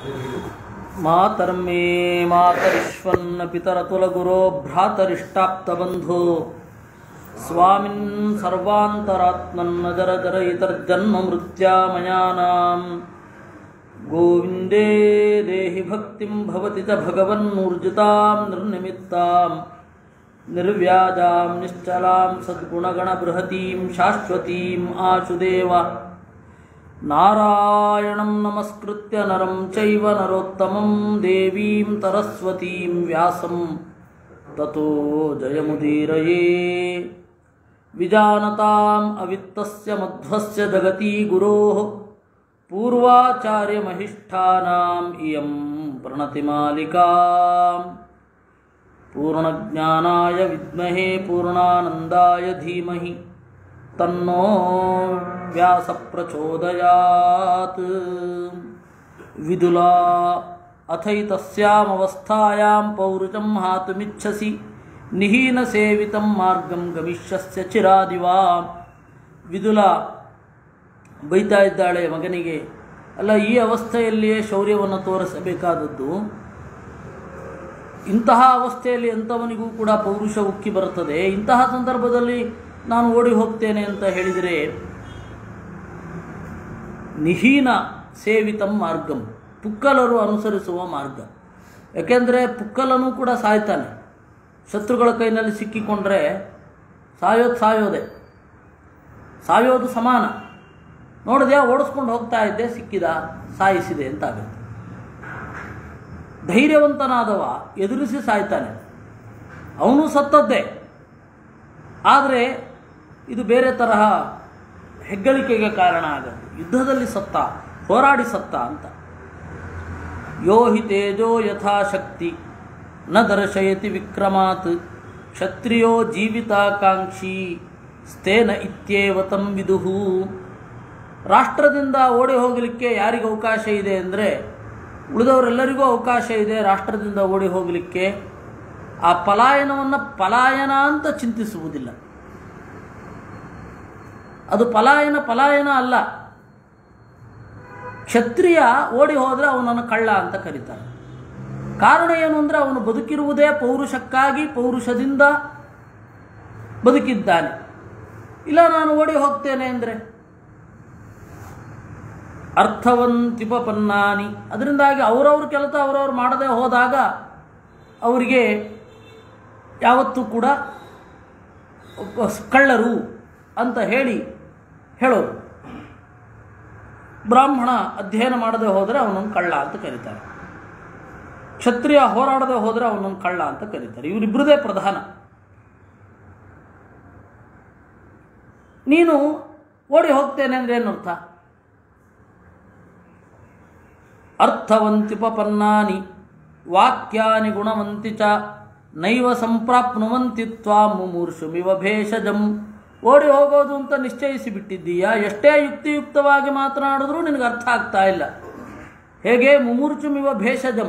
ಮಾತರ್ಮೇ ಮಾತರಿಶ್ವನ್ನ ಪಿತರತುಲಗುರೋ ಭ್ರಾತರಿಷ್ಟಾಪ್ತಬಂಧೋ ಸ್ವಾಮಿನ್ ಸರ್ವಾಂತರಾತ್ಮನ್ನ ಜರ ಜರ ಇತರ್ಜನ್ಮ ಮೃತ್ಯಾಮಯಾನಾಂ ಗೋವಿಂದೇ ದೇಹಿ ಭಕ್ತಿಂ ಭವತಿ ಚ ಭಗವನ್ನೂರ್ಜಿತಾಂ ನಿರ್ನಿಮಿತ್ತಾಂ ನಿರ್ವ್ಯಾಜಾಂ ನಿಶ್ಚಲಾಂ ಸದ್ಗುಣಗಣಬೃಹತೀಂ ಶಾಶ್ವತೀಂ ಆಶುದೇವ ನಾರಾಯಣಂ ನಮಸ್ಕೃತ್ಯ ನರಂ ಚೈವ ನರೋತ್ತಮಂ ದೇವೀಂ ತರಸ್ವತೀಂ ವ್ಯಾಸಂ ತತೋ ಜಯಮುದೀರಯೇ ವಿಜಾನತಾಂ ಅವಿತ್ತಸ್ಯ ಮಧ್ವಸ್ಯ ಜಗತಿ ಗುರೋಃ ಪೂರ್ವಾಚಾರ್ಯಮಹಿಷ್ಠಾನಾಂ ಇಯಂ ಪ್ರಣತಿಮಾಲಿಕಾ ಪೂರ್ಣಜ್ಞಾನಾಯ ವಿದ್ಮಹೇ ಪೂರ್ಣಾನಂದಾಯ ಧೀಮಹಿ ತನ್ನೋ ವ್ಯಾಸ ಪ್ರಚೋದಯಾತ್ ವಿದುಲಾ ಅಥೈತಸ್ಯಾಮವಸ್ಥಾಯಾಂ ಪೌರುಷಂ ಹಾತುಮಿಚ್ಛಸಿ ನಿಹೀನ ಸೇವಿತಂ ಮಾರ್ಗಂ ಗಮಿಷ್ಯಸ್ಯ ಚಿರಾದಿವಾ ವಿದುಲ ಬೈತಾ ಇದ್ದಾಳೆ ಮಗನಿಗೆ ಅಲ್ಲ ಈ ಅವಸ್ಥೆಯಲ್ಲಿಯೇ ಶೌರ್ಯವನ್ನು ತೋರಿಸಬೇಕಾದದ್ದು ಇಂತಹ ಅವಸ್ಥೆಯಲ್ಲಿ ಎಂಥವನಿಗೂ ಕೂಡ ಪೌರುಷ ಉಕ್ಕಿ ಬರುತ್ತದೆ ಇಂತಹ ಸಂದರ್ಭದಲ್ಲಿ ನಾನು ಓಡಿ ಹೋಗ್ತೇನೆ ಅಂತ ಹೇಳಿದರೆ ನಿಹೀನ ಸೇವಿತಂ ಮಾರ್ಗಂ ಪುಕ್ಕಲರು ಅನುಸರಿಸುವ ಮಾರ್ಗ ಯಾಕೆಂದರೆ ಪುಕ್ಕಲನು ಕೂಡ ಸಾಯ್ತಾನೆ ಶತ್ರುಗಳ ಕೈನಲ್ಲಿ ಸಿಕ್ಕಿಕೊಂಡ್ರೆ ಸಾಯೋದು ಸಾಯೋದೆ ಸಾಯೋದು ಸಮಾನ ನೋಡಿದೆ ಓಡಿಸ್ಕೊಂಡು ಹೋಗ್ತಾ ಇದ್ದೆ ಸಿಕ್ಕಿದ ಸಾಯಿಸಿದೆ ಅಂತ ಆಗುತ್ತೆ ಧೈರ್ಯವಂತನಾದವ ಎದುರಿಸಿ ಸಾಯ್ತಾನೆ ಅವನು ಸತ್ತದ್ದೇ ಆದರೆ ಇದು ಬೇರೆ ತರಹ ಹೆಗ್ಗಳಿಕೆಗೆ ಕಾರಣ ಆಗುತ್ತೆ ಯುದ್ಧದಲ್ಲಿ ಸತ್ತ ಹೋರಾಡಿ ಸತ್ತ ಅಂತ ಯೋ ಹಿ ತೇಜೋ ಯಥಾಶಕ್ತಿ ನ ದರ್ಶಯತಿ ವಿಕ್ರಮಾತ್ ಕ್ಷತ್ರಿಯೋ ಜೀವಿತಾಕಾಂಕ್ಷಿ ಸ್ಥೇನ ಇತ್ಯೇವ ತಂ ವಿದುಹು ರಾಷ್ಟ್ರದಿಂದ ಓಡಿ ಹೋಗಲಿಕ್ಕೆ ಯಾರಿಗೆ ಅವಕಾಶ ಇದೆ ಅಂದರೆ ಉಳಿದವರೆಲ್ಲರಿಗೂ ಅವಕಾಶ ಇದೆ ರಾಷ್ಟ್ರದಿಂದ ಓಡಿ ಹೋಗಲಿಕ್ಕೆ ಆ ಪಲಾಯನವನ್ನು ಪಲಾಯನ ಅಂತ ಚಿಂತಿಸುವುದಿಲ್ಲ ಅದು ಪಲಾಯನ ಪಲಾಯನ ಅಲ್ಲ ಕ್ಷತ್ರಿಯ ಓಡಿ ಹೋದರೆ ಅವನನ್ನು ಕಳ್ಳ ಅಂತ ಕರೀತಾರೆ ಕಾರಣ ಏನು ಅಂದರೆ ಅವನು ಬದುಕಿರುವುದೇ ಪೌರುಷಕ್ಕಾಗಿ ಪೌರುಷದಿಂದ ಬದುಕಿದ್ದಾನೆ ಇಲ್ಲ ನಾನು ಓಡಿ ಹೋಗ್ತೇನೆ ಅಂದರೆ ಅರ್ಥವಂತಿಪನ್ನಾನಿ ಅದರಿಂದಾಗಿ ಅವರವ್ರ ಕೆಲಸ ಅವರವ್ರು ಮಾಡದೆ ಹೋದಾಗ ಅವರಿಗೆ ಯಾವತ್ತೂ ಕೂಡ ಕಳ್ಳರು ಅಂತ ಹೇಳಿ ಹೇಳೋರು ಬ್ರಾಹ್ಮಣ ಅಧ್ಯಯನ ಮಾಡದೆ ಹೋದರೆ ಅವನನ್ನು ಕಳ್ಳ ಅಂತ ಕರೀತಾರೆ ಕ್ಷತ್ರಿಯ ಹೋರಾಡದೆ ಹೋದರೆ ಅವನನ್ನು ಕಳ್ಳ ಅಂತ ಕರೀತಾರೆ ಇವರಿಬ್ಬರದೇ ಪ್ರಧಾನ ನೀನು ಓಡಿ ಹೋಗ್ತೇನೆ ಅಂದರೆ ಏನರ್ಥ ಅರ್ಥವಂತಿಪನ್ನಾನಿ ವಾಕ್ಯಾನಿ ಗುಣವಂತಿ ಚ ನೈವ ಸಂಪ್ರಾಪ್ನುವಂತಿ ತ್ವಾ ಮುಮೂರ್ಷುಮಿವ ಭೇಷಜಂ ಓಡಿ ಹೋಗೋದು ಅಂತ ನಿಶ್ಚಯಿಸಿ ಬಿಟ್ಟಿದ್ದೀಯಾ ಎಷ್ಟೇ ಯುಕ್ತಿಯುಕ್ತವಾಗಿ ಮಾತನಾಡಿದ್ರೂ ನಿನಗೆ ಅರ್ಥ ಆಗ್ತಾ ಇಲ್ಲ ಹೇಗೆ ಮುಮೂರ್ಚುಮಿವ ಭೇಷಜಂ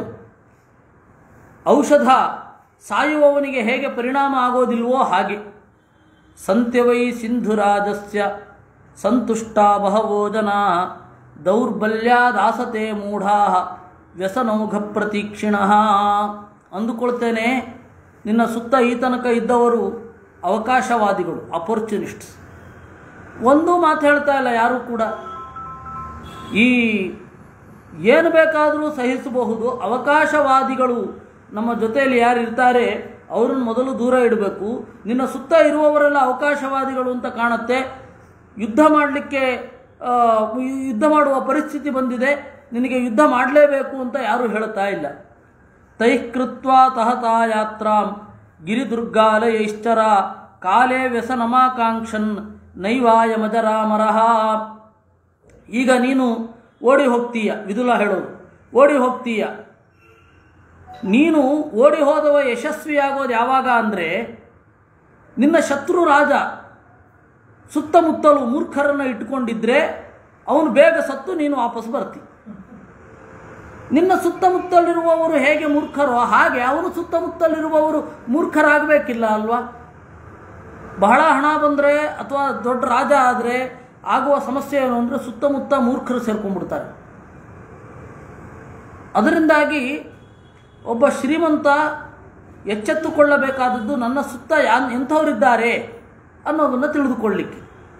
ಔಷಧ ಸಾಯುವವನಿಗೆ ಹೇಗೆ ಪರಿಣಾಮ ಆಗೋದಿಲ್ವೋ ಹಾಗೆ ಸಂತ್ಯವೈ ಸಿಂಧುರಾಜಸ್ಯ ಸಂತುಷ್ಟ ಬಹವೋ ಜನಾ ದೌರ್ಬಲ್ಯಾದಾಸತೆ ಮೂಢಾ ವ್ಯಸನೌಘ ಪ್ರತೀಕ್ಷಿಣ ಅಂದುಕೊಳ್ತೇನೆ ನಿನ್ನ ಸುತ್ತ ಈ ತನಕ ಇದ್ದವರು ಅವಕಾಶವಾದಿಗಳು ಅಪೋರ್ಚುನಿಸ್ಟ್ಸ್ ಒಂದೂ ಮಾತು ಹೇಳ್ತಾ ಇಲ್ಲ ಯಾರೂ ಕೂಡ ಈ ಏನು ಬೇಕಾದರೂ ಸಹಿಸಬಹುದು ಅವಕಾಶವಾದಿಗಳು ನಮ್ಮ ಜೊತೆಯಲ್ಲಿ ಯಾರು ಇರ್ತಾರೆ ಅವ್ರನ್ನ ಮೊದಲು ದೂರ ಇಡಬೇಕು ನಿನ್ನ ಸುತ್ತ ಇರುವವರೆಲ್ಲ ಅವಕಾಶವಾದಿಗಳು ಅಂತ ಕಾಣುತ್ತೆ ಯುದ್ಧ ಮಾಡಲಿಕ್ಕೆ ಯುದ್ಧ ಮಾಡುವ ಪರಿಸ್ಥಿತಿ ಬಂದಿದೆ ನಿನಗೆ ಯುದ್ಧ ಮಾಡಲೇಬೇಕು ಅಂತ ಯಾರೂ ಹೇಳ್ತಾ ಇಲ್ಲ ತೈಃಕೃತ್ವ ತಹತಾ ಯಾತ್ರಾಂ ಗಿರಿದುರ್ಗಾಲಯೈಶ್ಚರ ಕಾಲೇ ವ್ಯಸನಮಾಕಾಂಕ್ಷನ್ ನೈವಾಯಮಜರಾಮರಹ ಈಗ ನೀನು ಓಡಿ ಹೋಗ್ತೀಯ ವಿದುಲ ಹೇಳೋದು ಓಡಿ ಹೋಗ್ತೀಯ ನೀನು ಓಡಿ ಹೋದವ ಯಶಸ್ವಿಯಾಗೋದು ಯಾವಾಗ ಅಂದರೆ ನಿನ್ನ ಶತ್ರು ರಾಜ ಸುತ್ತಮುತ್ತಲು ಮೂರ್ಖರನ್ನು ಇಟ್ಕೊಂಡಿದ್ರೆ ಅವನು ಬೇಗ ಸತ್ತು ನೀನು ವಾಪಸ್ ಬರ್ತಿ ನಿನ್ನ ಸುತ್ತಮುತ್ತಲಿರುವವರು ಹೇಗೆ ಮೂರ್ಖರೋ ಹಾಗೆ ಅವನು ಸುತ್ತಮುತ್ತಲಿರುವವರು ಮೂರ್ಖರಾಗಬೇಕಿಲ್ಲ ಅಲ್ವಾ ಬಹಳ ಹಣ ಬಂದರೆ ಅಥವಾ ದೊಡ್ಡ ರಾಜ ಆದರೆ ಆಗುವ ಸಮಸ್ಯೆ ಏನು ಅಂದರೆ ಸುತ್ತಮುತ್ತ ಮೂರ್ಖರು ಸೇರ್ಕೊಂಡ್ಬಿಡ್ತಾರೆ ಅದರಿಂದಾಗಿ ಒಬ್ಬ ಶ್ರೀಮಂತ ಎಚ್ಚೆತ್ತುಕೊಳ್ಳಬೇಕಾದದ್ದು ನನ್ನ ಸುತ್ತ ಯಾ ಎಂಥವರಿದ್ದಾರೆ ಅನ್ನೋದನ್ನು ತಿಳಿದುಕೊಳ್ಳಿಕ್ಕೆ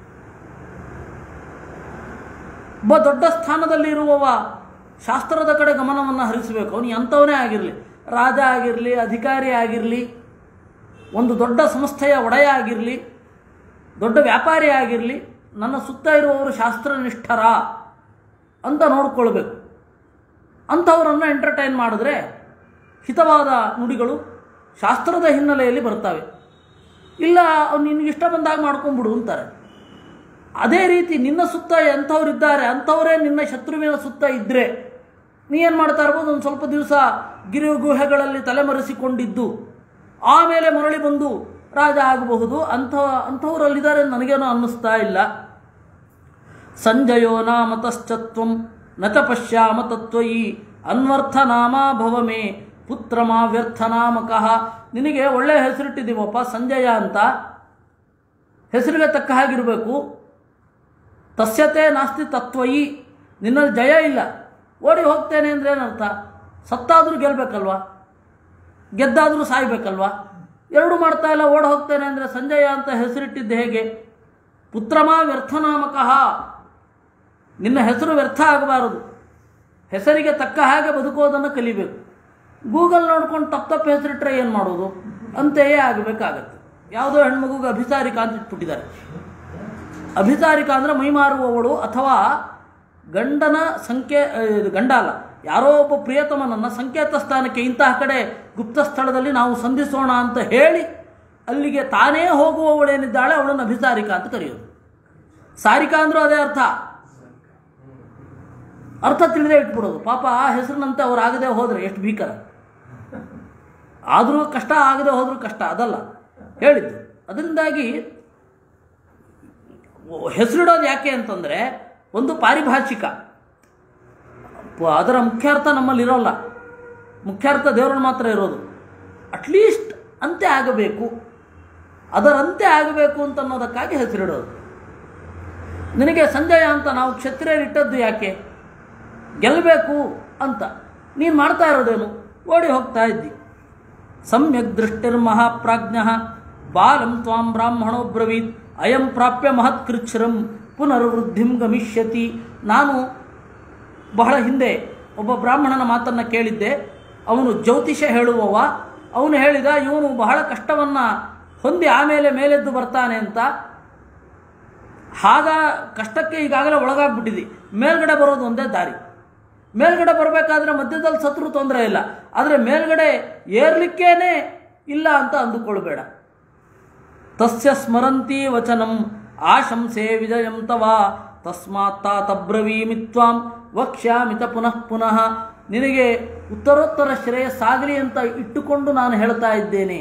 ಒಬ್ಬ ದೊಡ್ಡ ಸ್ಥಾನದಲ್ಲಿ ಇರುವವ ಶಾಸ್ತ್ರದ ಕಡೆ ಗಮನವನ್ನು ಹರಿಸಬೇಕು ಅವನು ಎಂಥವನೇ ಆಗಿರಲಿ ರಾಜ ಆಗಿರಲಿ ಅಧಿಕಾರಿ ಆಗಿರಲಿ ಒಂದು ದೊಡ್ಡ ಸಂಸ್ಥೆಯ ಒಡೆಯ ಆಗಿರಲಿ ದೊಡ್ಡ ವ್ಯಾಪಾರಿ ಆಗಿರಲಿ ನನ್ನ ಸುತ್ತ ಇರುವವರು ಶಾಸ್ತ್ರನಿಷ್ಠರ ಅಂತ ನೋಡ್ಕೊಳ್ಬೇಕು ಅಂಥವರನ್ನು ಎಂಟರ್ಟೈನ್ ಮಾಡಿದ್ರೆ ಹಿತವಾದ ನುಡಿಗಳು ಶಾಸ್ತ್ರದ ಹಿನ್ನೆಲೆಯಲ್ಲಿ ಬರ್ತವೆ ಇಲ್ಲ ಅವ್ನು ನಿನಗಿಷ್ಟ ಬಂದಾಗ ಮಾಡ್ಕೊಂಬಿಡು ಅಂತಾರೆ ಅದೇ ರೀತಿ ನಿನ್ನ ಸುತ್ತ ಎಂಥವ್ರಿದ್ದಾರೆ ಅಂಥವರೇ ನಿನ್ನ ಶತ್ರುವಿನ ಸುತ್ತ ಇದ್ದರೆ ನೀ ಏನು ಮಾಡ್ತಾ ಇರ್ಬೋದು ಒಂದು ಸ್ವಲ್ಪ ದಿವಸ ಗಿರಿ ಗುಹೆಗಳಲ್ಲಿ ತಲೆಮರೆಸಿಕೊಂಡಿದ್ದು ಆಮೇಲೆ ಮರಳಿ ಬಂದು ರಾಜ ಆಗಬಹುದು ಅಂಥ ಅಂಥವರಲ್ಲಿದ್ದಾರೆ ನನಗೇನೋ ಅನ್ನಿಸ್ತಾ ಇಲ್ಲ ಸಂಜಯೋ ನಾಮ ತಶ್ಚತ್ವಂ ನತ ಪಶ್ಯಾಮ ತತ್ವಯಿ ಅನ್ವರ್ಥ ನಾಮ ಭವ ಮೇ ಪುತ್ರ ಮಾ ವ್ಯರ್ಥ ನಾಮಕಃ ನಿನಗೆ ಒಳ್ಳೆಯ ಹೆಸರಿಟ್ಟಿದ್ದೀವಪ್ಪ ಸಂಜಯ ಅಂತ ಹೆಸರಿಗೆ ತಕ್ಕ ಹಾಗಿರಬೇಕು ತಸ್ಯತೆ ನಾಸ್ತಿ ತತ್ವಯಿ ನಿನ್ನಲ್ಲಿ ಜಯ ಇಲ್ಲ ಓಡಿ ಹೋಗ್ತೇನೆ ಅಂದರೆ ಏನರ್ಥ ಸತ್ತಾದರೂ ಗೆಲ್ಲಬೇಕಲ್ವಾ ಗೆದ್ದಾದರೂ ಸಾಯ್ಬೇಕಲ್ವಾ ಎರಡೂ ಮಾಡ್ತಾ ಇಲ್ಲ ಓಡಿ ಹೋಗ್ತೇನೆ ಅಂದರೆ ಸಂಜಯ ಅಂತ ಹೆಸರಿಟ್ಟಿದ್ದು ಹೇಗೆ ಪುತ್ರಮಾ ವ್ಯರ್ಥನಾಮಕಃ ನಿನ್ನ ಹೆಸರು ವ್ಯರ್ಥ ಆಗಬಾರದು ಹೆಸರಿಗೆ ತಕ್ಕ ಹಾಗೆ ಬದುಕೋದನ್ನು ಕಲಿಬೇಕು ಗೂಗಲ್ ನೋಡ್ಕೊಂಡು ತಪ್ಪು ತಪ್ಪು ಹೆಸರಿಟ್ರೆ ಏನು ಮಾಡೋದು ಅಂತೆಯೇ ಆಗಬೇಕಾಗತ್ತೆ ಯಾವುದೋ ಹೆಣ್ಮಗುಗೆ ಅಭಿಸಾರಿಕಾ ಅಂತ ಇಟ್ಬಿಟ್ಟಿದ್ದಾರೆ ಅಭಿಸಾರಿಕಾ ಅಂದರೆ ಮೈಮಾರುವವಳು ಅಥವಾ ಗಂಡನ ಸಂಕೇ ಆ, ಇದು ಗಂಡ ಅಲ್ಲ ಯಾರೋ ಒಬ್ಬ ಪ್ರಿಯತಮನನ್ನು ಸಂಕೇತ ಸ್ಥಾನಕ್ಕೆ ಇಂತಹ ಕಡೆ ಗುಪ್ತ ಸ್ಥಳದಲ್ಲಿ ನಾವು ಸಂಧಿಸೋಣ ಅಂತ ಹೇಳಿ ಅಲ್ಲಿಗೆ ತಾನೇ ಹೋಗುವವಳೇನಿದ್ದಾಳೆ ಅವಳನ್ನು ಅಭಿಸಾರಿಕಾ ಅಂತ ಕರೆಯೋದು ಸಾರಿಕಾ ಅಂದರೂ ಅದೇ ಅರ್ಥ ಅರ್ಥ ತಿಳಿದೇ ಇಟ್ಬಿಡೋದು ಪಾಪ ಆ ಹೆಸರಿನಂತೆ ಅವ್ರು ಆಗದೆ ಹೋದರೆ ಎಷ್ಟು ಭೀಕರ ಆದರೂ ಕಷ್ಟ ಆಗದೆ ಹೋದರೂ ಕಷ್ಟ ಅದಲ್ಲ ಹೇಳಿದ್ದು ಅದರಿಂದಾಗಿ ಹೆಸರಿಡೋದು ಯಾಕೆ ಅಂತಂದರೆ ಒಂದು ಪಾರಿಭಾಷಿಕ ಪ- ಅದರ ಮುಖ್ಯಾರ್ಥ ನಮ್ಮಲ್ಲಿ ಇರೋಲ್ಲ ಮುಖ್ಯಾರ್ಥ ದೇವರಲ್ಲಿ ಮಾತ್ರ ಇರೋದು ಅಟ್ಲೀಸ್ಟ್ ಅಂತೆ ಆಗಬೇಕು ಅದರಂತೆ ಆಗಬೇಕು ಅಂತ ಅನ್ನೋದಕ್ಕಾಗಿ ಹೆಸರಿಡೋದು ನಿನಗೆ ಸಂಜಯ ಅಂತ ನಾವು ಕ್ಷತ್ರಿಯರಿಟ್ಟದ್ದು ಯಾಕೆ ಗೆಲ್ಲಬೇಕು ಅಂತ ನೀನು ಮಾಡ್ತಾ ಇರೋದೇನು ಓಡಿ ಹೋಗ್ತಾ ಇದ್ದಿ ಸಮ್ಯಕ್ ದೃಷ್ಟಿರ್ಮಹಾಪ್ರಾಜ್ಞ ಬಾಲಂ ತ್ವಾಂ ಬ್ರಾಹ್ಮಣೋ ಬ್ರವೀತ್ ಅಯಂ ಪ್ರಾಪ್ಯ ಮಹತ್ಕೃಚ್ಛ್ರಂ ಪುನರ್ವೃದ್ಧಿಂ ಗಮಿಷ್ಯತಿ ನಾನು ಬಹಳ ಹಿಂದೆ ಒಬ್ಬ ಬ್ರಾಹ್ಮಣನ ಮಾತನ್ನು ಕೇಳಿದ್ದೆ ಅವನು ಜ್ಯೋತಿಷ ಹೇಳುವವ ಅವನು ಹೇಳಿದ ಇವನು ಬಹಳ ಕಷ್ಟವನ್ನು ಹೊಂದಿ ಆಮೇಲೆ ಮೇಲೆದ್ದು ಬರ್ತಾನೆ ಅಂತ ಹಾಗ ಕಷ್ಟಕ್ಕೆ ಈಗಾಗಲೇ ಒಳಗಾಗ್ಬಿಟ್ಟಿದೆ ಮೇಲ್ಗಡೆ ಬರೋದು ಒಂದೇ ದಾರಿ ಮೇಲ್ಗಡೆ ಬರಬೇಕಾದ್ರೆ ಮಧ್ಯದಲ್ಲಿ ಸತ್ರು ತೊಂದರೆ ಇಲ್ಲ ಆದರೆ ಮೇಲ್ಗಡೆ ಏರ್ಲಿಕ್ಕೇನೆ ಇಲ್ಲ ಅಂತ ಅಂದುಕೊಳ್ಬೇಡ ತಸ್ಯ ಸ್ಮರಂತಿ ವಚನಂ ಆಶಂಸೆ ವಿಜಯಂ ತವ ತಸ್ಮಾತ್ ತಾತಬ್ರವೀಮಿ ತ್ವಾಂ ವಕ್ಷ್ಯಾಮಿತ ಪುನಃ ಪುನಃ ನಿನಗೆ ಉತ್ತರೋತ್ತರ ಶ್ರೇಯಸ್ಸಾಗಲಿ ಅಂತ ಇಟ್ಟುಕೊಂಡು ನಾನು ಹೇಳ್ತಾ ಇದ್ದೇನೆ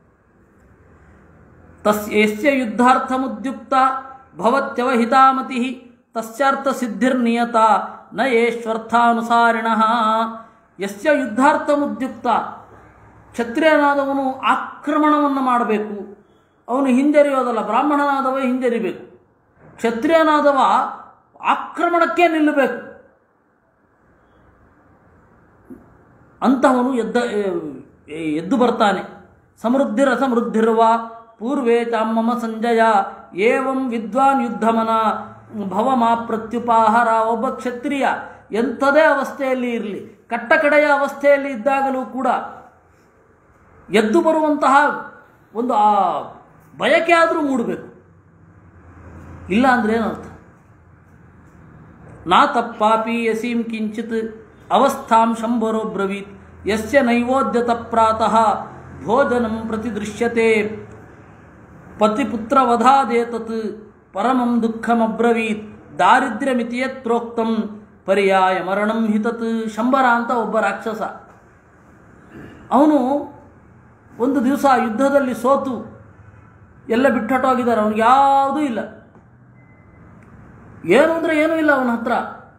ತಸ್ಯ ಯುದ್ಧಾರ್ಥಮುದ್ಯುಕ್ತ ಭವತ್ಯವಹಿತಾಮತಿ ತಸ್ಯಾರ್ಥ ಸಿದ್ಧಿರ್ನಿಯತ ನ ಯೇಶ್ವರ್ಥಾನುಸಾರಿಣ ಯಸ್ಯ ಯುದ್ಧಾರ್ಥಮುದ್ಯುಕ್ತ ಕ್ಷತ್ರಿಯನಾದವನು ಆಕ್ರಮಣವನ್ನು ಮಾಡಬೇಕು ಅವನು ಹಿಂಜರಿಯೋದಲ್ಲ ಬ್ರಾಹ್ಮಣನಾದವ ಹಿಂಜರಿಬೇಕು ಕ್ಷತ್ರಿಯನಾದವ ಆಕ್ರಮಣಕ್ಕೆ ನಿಲ್ಲಬೇಕು ಅಂತಹವನು ಎದ್ದ ಎ- ಎದ್ದು ಬರ್ತಾನೆ ಸಮೃದ್ಧಿರ ಸಮೃದ್ಧಿರ್ವ ಪೂರ್ವೇ ಚಾಮಮ ಸಂಜಯ ಏವಂ ವಿದ್ವಾನ್ ಯುದ್ಧಮನ ಭವಮಾ ಪ್ರತ್ಯುಪಾಹಾರ ಒಬ್ಬ ಕ್ಷತ್ರಿಯ ಎಂಥದೇ ಅವಸ್ಥೆಯಲ್ಲಿ ಇರಲಿ ಕಟ್ಟ ಕಡೆಯ ಅವಸ್ಥೆಯಲ್ಲಿ ಇದ್ದಾಗಲೂ ಕೂಡ ಎದ್ದು ಬರುವಂತಹ ಒಂದು ಆ ಬಯಕೆ ಆದರೂ ಮೂಡಬೇಕು ಇಲ್ಲ ಅಂದ್ರೆ ಏನರ್ಥ ನಾ ತಪ್ಪಾಪಿ ಯಸೀಂ ಕಿಂಚಿತ್ ಅವಸ್ಥಾಂ ಶಂಭರೋ ಬ್ರವೀತ್ ಯಸ್ಯ ನೈವೋದ್ಯತ ಪ್ರಾತಃ ಭೋಜನಂ ಪ್ರತಿದೃಶ್ಯತೆ ಪತಿಪುತ್ರವಧಾದೇತತ್ ಪರಮಂ ದುಃಖಮಬ್ರವೀತ್ ದಾರಿದ್ರ್ಯಮಿತಿ ಯತ್ ಪ್ರೋಕ್ತಂ ಪರ್ಯಾಯ ಮರಣಂ ಹಿತತ್ ಶಂಬರ ಅಂತ ಒಬ್ಬ ರಾಕ್ಷಸ ಅವನು ಒಂದು ದಿವಸ ಯುದ್ಧದಲ್ಲಿ ಸೋತು ಎಲ್ಲ ಬಿಟ್ಟೊಟ್ಟೋಗಿದ್ದಾರೆ ಅವನಿಗೆ ಯಾವುದೂ ಇಲ್ಲ ಏನು ಅಂದರೆ ಏನೂ ಇಲ್ಲ ಅವನ ಹತ್ರ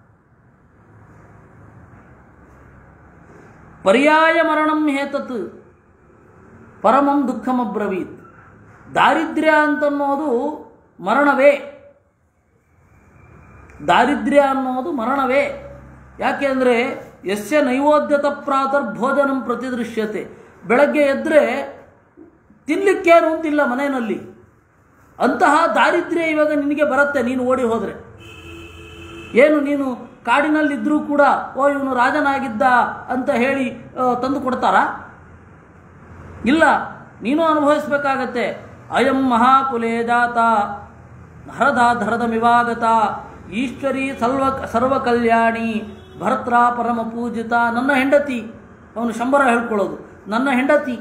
ಪರ್ಯಾಯ ಮರಣಂ ಹೇತತ್ ಪರಮಂ ದುಃಖಮಬ್ರವೀತ್ ದಾರಿದ್ರ್ಯ ಅಂತನ್ನೋದು ಮರಣವೇ ದಾರಿದ್ರ್ಯ ಅನ್ನೋದು ಮರಣವೇ ಯಾಕೆ ಅಂದರೆ ಯಸ್ಯ ನೈವೇದ್ಯತ ಪ್ರಾತರ್ ಭೋಜನಂ ಪ್ರತಿದೃಶ್ಯತೆ ಬೆಳಗ್ಗೆ ಎದ್ದರೆ ತಿನ್ಲಿಕ್ಕೇನು ಅಂತಿಲ್ಲ ಮನೆಯಲ್ಲಿ ಅಂತಹ ದಾರಿದ್ರ್ಯ ಇವಾಗ ನಿನಗೆ ಬರುತ್ತೆ ನೀನು ಓಡಿ ಹೋದರೆ ಏನು ನೀನು ಕಾಡಿನಲ್ಲಿದ್ದರೂ ಕೂಡ ಓ ಇವನು ರಾಜನಾಗಿದ್ದ ಅಂತ ಹೇಳಿ ಆ, ತಂದು ಕೊಡ್ತಾರಾ ಇಲ್ಲ ನೀನು ಅನುಭವಿಸ್ಬೇಕಾಗತ್ತೆ ಅಯಂ ಮಹಾಕುಲೇ ಜಾತ ಹರದ ಧರದ ಮಿವಾಗತ ಈಶ್ವರಿ ಸರ್ವ ಸರ್ವ ಕಲ್ಯಾಣಿ ಭರತ್ರ ಪರಮ ಪೂಜಿತ ನನ್ನ ಹೆಂಡತಿ ಅವನು ಶಂಬರ ಹೇಳ್ಕೊಳ್ಳೋದು ನನ್ನ ಹೆಂಡತಿ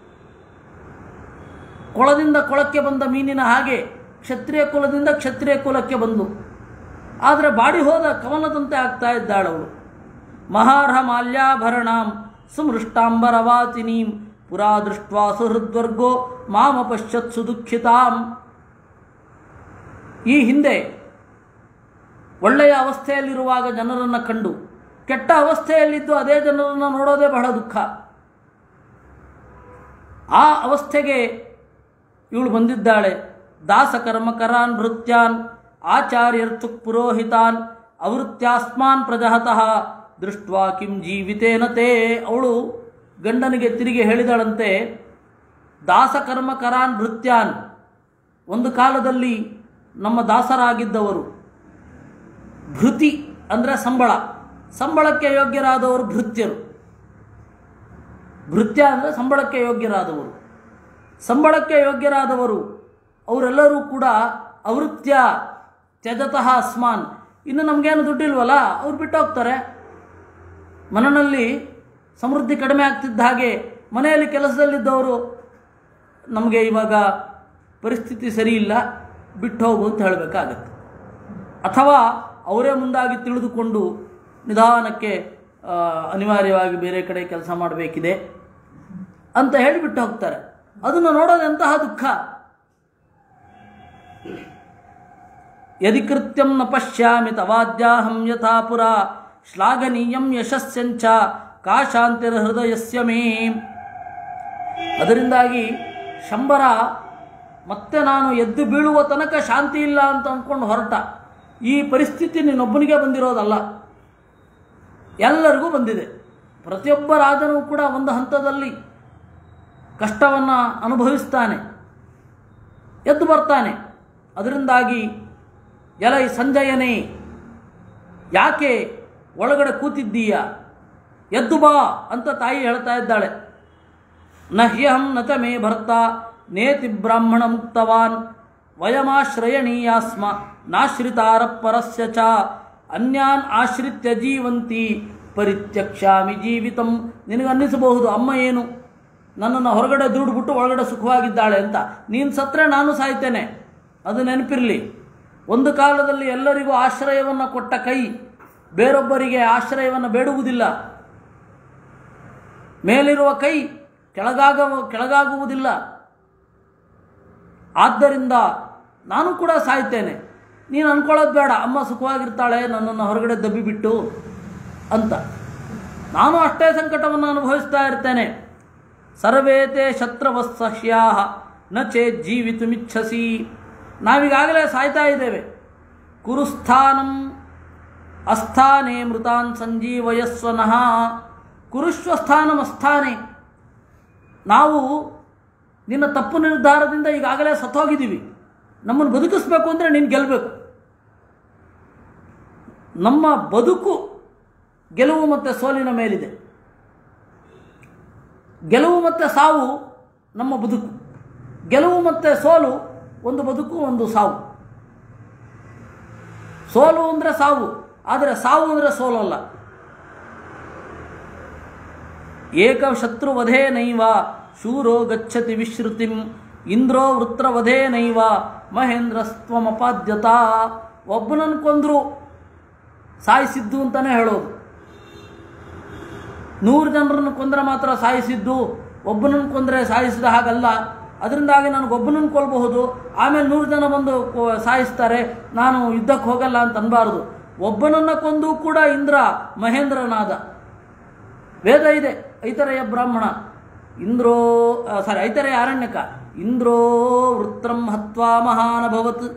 ಕೊಳದಿಂದ ಕೊಳಕ್ಕೆ ಬಂದ ಮೀನಿನ ಹಾಗೆ ಕ್ಷತ್ರಿಯ ಕುಲದಿಂದ ಕ್ಷತ್ರಿಯ ಕುಲಕ್ಕೆ ಬಂದು ಆದರೆ ಬಾಡಿ ಹೋದ ಕವನದಂತೆ ಆಗ್ತಾ ಇದ್ದಾಳವಳು ಮಹಾರ್ಹ ಮಾಲ್ಯಾಭರಣಾಂ ಸುಮೃಷ್ಟಾಂಬರವಾತಿನೀಂ ಪುರಾ ದೃಷ್ಟ್ವಾ ಸುಹೃದ್ವರ್ಗೋ ಮಾಮ ಪಶ್ಯತ್ ಸುದುಃಖಿತಾಂ ಈ ಹಿಂದೆ ಒಳ್ಳೆಯ ಅವಸ್ಥೆಯಲ್ಲಿರುವಾಗ ಜನರನ್ನು ಕಂಡು ಕೆಟ್ಟ ಅವಸ್ಥೆಯಲ್ಲಿದ್ದು ಅದೇ ಜನರನ್ನು ನೋಡೋದೇ ಬಹಳ ದುಃಖ ಆ ಅವಸ್ಥೆಗೆ ಇವಳು ಬಂದಿದ್ದಾಳೆ ದಾಸಕರ್ಮಕರಾನ್ ಭೃತ್ಯಾನ್ ಆಚಾರ್ಯರ್ಥು ಪುರೋಹಿತಾನ್ ಅವೃತ್ಯಾಸ್ಮಾನ್ ಪ್ರಜಹತಃ ದೃಷ್ಟ್ವಾ ಕಿಂ ಜೀವಿತೇನ ತೇ ಅವಳು ಗಂಡನಿಗೆ ತಿರುಗಿ ಹೇಳಿದಳಂತೆ ದಾಸಕರ್ಮಕರಾನ್ ಭೃತ್ಯಾನ್ ಒಂದು ಕಾಲದಲ್ಲಿ ನಮ್ಮ ದಾಸರಾಗಿದ್ದವರು ಭೃತಿ ಅಂದರೆ ಸಂಬಳ ಸಂಬಳಕ್ಕೆ ಯೋಗ್ಯರಾದವರು ಭೃತ್ಯರು ಭೃತ್ಯ ಅಂದರೆ ಸಂಬಳಕ್ಕೆ ಯೋಗ್ಯರಾದವರು ಸಂಬಳಕ್ಕೆ ಯೋಗ್ಯರಾದವರು ಅವರೆಲ್ಲರೂ ಕೂಡ ಅವೃತ್ಯ ತ್ಯಜತಃ ಅಸ್ಮಾನ್ ಇನ್ನು ನಮಗೇನು ದುಡ್ಡಿಲ್ವಲ್ಲ ಅವ್ರು ಬಿಟ್ಟು ಹೋಗ್ತಾರೆ ಮನೆಯಲ್ಲಿ ಸಮೃದ್ಧಿ ಕಡಿಮೆ ಆಗ್ತಿದ್ದ ಹಾಗೆ ಮನೆಯಲ್ಲಿ ಕೆಲಸದಲ್ಲಿದ್ದವರು ನಮಗೆ ಇವಾಗ ಪರಿಸ್ಥಿತಿ ಸರಿ ಇಲ್ಲ ಬಿಟ್ಟು ಹೋಗು ಅಂತ ಹೇಳಬೇಕಾಗತ್ತೆ ಅಥವಾ ಅವರೇ ಮುಂದಾಗಿ ತಿಳಿದುಕೊಂಡು ನಿಧಾನಕ್ಕೆ ಆ, ಅನಿವಾರ್ಯವಾಗಿ ಬೇರೆ ಕಡೆ ಕೆಲಸ ಮಾಡಬೇಕಿದೆ ಅಂತ ಹೇಳಿಬಿಟ್ಟು ಹೋಗ್ತಾರೆ ಅದನ್ನು ನೋಡೋದು ಎಂತಹ ದುಃಖ ಯದಿ ಕೃತ್ಯಂ ನ ಪಶ್ಯಾಮಿ ತವಾದ್ಯಾಹಂ ಯಥಾ ಪುರ ಶ್ಲಾಘನೀಯಂ ಯಶಸ್ಸಂಚ ಕಾ ಶಾಂತಿರ ಹೃದಯಸ್ಯ ಮೇ ಅದರಿಂದಾಗಿ ಶಂಬರ ಮತ್ತೆ ನಾನು ಎದ್ದು ಬೀಳುವ ತನಕ ಶಾಂತಿ ಇಲ್ಲ ಅಂತ ಅಂದ್ಕೊಂಡು ಹೊರಟ ಈ ಪರಿಸ್ಥಿತಿ ನಿನ್ನೊಬ್ಬನಿಗೆ ಬಂದಿರೋದಲ್ಲ ಎಲ್ಲರಿಗೂ ಬಂದಿದೆ ಪ್ರತಿಯೊಬ್ಬ ರಾಜನೂ ಕೂಡ ಒಂದು ಹಂತದಲ್ಲಿ ಕಷ್ಟವನ್ನು ಅನುಭವಿಸ್ತಾನೆ ಎದ್ದು ಬರ್ತಾನೆ ಅದರಿಂದಾಗಿ ಎಲೈ ಸಂಜಯನೇ ಯಾಕೆ ಒಳಗಡೆ ಕೂತಿದ್ದೀಯ ಎದ್ದು ಬಾ ಅಂತ ತಾಯಿ ಹೇಳ್ತಾ ಇದ್ದಾಳೆ ನ ಹ್ಯಹಂ ನ ಚ ಮೇ ಭರ್ತ ನೇತಿ ಬ್ರಾಹ್ಮಣ ಮುಕ್ತವಾನ್ ವಯಮಾಶ್ರಯಣೀಯಾಸ್ಮ ನಾಶ್ರಿತಾರ ಪರಸ್ಯ ಚ ಅನ್ಯಾನ್ ಆಶ್ರಿತ್ಯ ಜೀವಂತಿ ಪರಿತ್ಯಕ್ಷಾಮಿ ಜೀವಿತಂ ನಿನಗನ್ನಿಸಬಹುದು ಅಮ್ಮ ಏನು ನನ್ನನ್ನು ಹೊರಗಡೆ ದುಡ್ಬಿಟ್ಟು ಒಳಗಡೆ ಸುಖವಾಗಿದ್ದಾಳೆ ಅಂತ ನೀನು ಸತ್ತರೆ ನಾನು ಸಾಯ್ತೇನೆ ಅದು ನೆನಪಿರಲಿ ಒಂದು ಕಾಲದಲ್ಲಿ ಎಲ್ಲರಿಗೂ ಆಶ್ರಯವನ್ನು ಕೊಟ್ಟ ಕೈ ಬೇರೊಬ್ಬರಿಗೆ ಆಶ್ರಯವನ್ನು ಬೇಡುವುದಿಲ್ಲ ಮೇಲಿರುವ ಕೈ ಕೆಳಗಾಗ ಕೆಳಗಾಗುವುದಿಲ್ಲ ಆದ್ದರಿಂದ ನಾನು ಕೂಡ ಸಾಯ್ತೇನೆ ನೀನು ಅನ್ಕೊಳ್ಳೋದು ಬೇಡ ಅಮ್ಮ ಸುಖವಾಗಿರ್ತಾಳೆ ನನ್ನನ್ನು ಹೊರಗಡೆ ದಬ್ಬಿಬಿಟ್ಟು ಅಂತ ನಾನು ಅಷ್ಟೇ ಸಂಕಟವನ್ನು ಅನುಭವಿಸ್ತಾ ಇರ್ತೇನೆ ಸರ್ವೇತೆ ಶತ್ರವಸ್ಸಹ್ಯಾ ನ ಚೇತ್ ಜೀವಿತುಮಿಚ್ಛಸಿ ನಾವೀಗಾಗಲೇ ಸಾಯ್ತಾ ಇದ್ದೇವೆ ಕುರುಸ್ಥಾನಂ ಅಸ್ಥಾನೇ ಮೃತಾನ್ ಸಂಜೀವಯಸ್ವನಃ ಕುರುಶ್ವ ಸ್ಥಾನಂ ಅಸ್ಥಾನೆ ನಾವು ನಿನ್ನ ತಪ್ಪು ನಿರ್ಧಾರದಿಂದ ಈಗಾಗಲೇ ಸತ್ತೋಗಿದ್ದೀವಿ ನಮ್ಮನ್ನು ಬದುಕಿಸ್ಬೇಕು ಅಂದರೆ ನೀನು ಗೆಲ್ಲಬೇಕು ನಮ್ಮ ಬದುಕು ಗೆಲುವು ಮತ್ತು ಸೋಲಿನ ಮೇಲಿದೆ ಗೆಲುವು ಮತ್ತು ಸಾವು ನಮ್ಮ ಬದುಕು ಗೆಲುವು ಮತ್ತು ಸೋಲು ಒಂದು ಬದುಕು ಒಂದು ಸಾವು ಸೋಲು ಅಂದರೆ ಸಾವು ಆದರೆ ಸಾವು ಅಂದರೆ ಸೋಲಲ್ಲ ಏಕ ಶತ್ರುವಧೇನೈವ ಶೂರೋ ಗಚ್ಚತಿ ವಿಶ್ರುತಿಂ ಇಂದ್ರೋ ವೃತ್ರವಧೇನೈವ ಮಹೇಂದ್ರಸ್ತ್ವಮಪಾದ್ಯತಾ ಒಬ್ಬನನ್ನು ಕೊಂದ್ರು ಸಾಯಿಸಿದ್ದು ಅಂತಲೇ ಹೇಳೋದು ನೂರು ಜನರನ್ನು ಕೊಂದರೆ ಮಾತ್ರ ಸಾಯಿಸಿದ್ದು ಒಬ್ಬನನ್ನು ಕೊಂದರೆ ಸಾಯಿಸಿದ ಹಾಗಲ್ಲ ಅದರಿಂದಾಗಿ ನನಗೊಬ್ಬನನ್ನು ಕೊಲ್ಲಬಹುದು ಆಮೇಲೆ ನೂರು ಜನ ಬಂದು ಕೊ- ಸಾಯಿಸ್ತಾರೆ ನಾನು ಯುದ್ಧಕ್ಕೆ ಹೋಗಲ್ಲ ಅಂತ ಅನ್ಬಾರ್ದು ಒಬ್ಬನನ್ನು ಕೊಂದು ಕೂಡ ಇಂದ್ರ ಮಹೇಂದ್ರನಾದ ವೇದ ಇದೆ ಐತರೆಯ ಬ್ರಾಹ್ಮಣ ಇಂದ್ರೋ ಸಾರಿ ಐತರೆಯ ಆರಣ್ಯಕ ಇಂದ್ರೋ ವೃತ್ರಂ ಹತ್ವಾ ಮಹಾನಭವತ್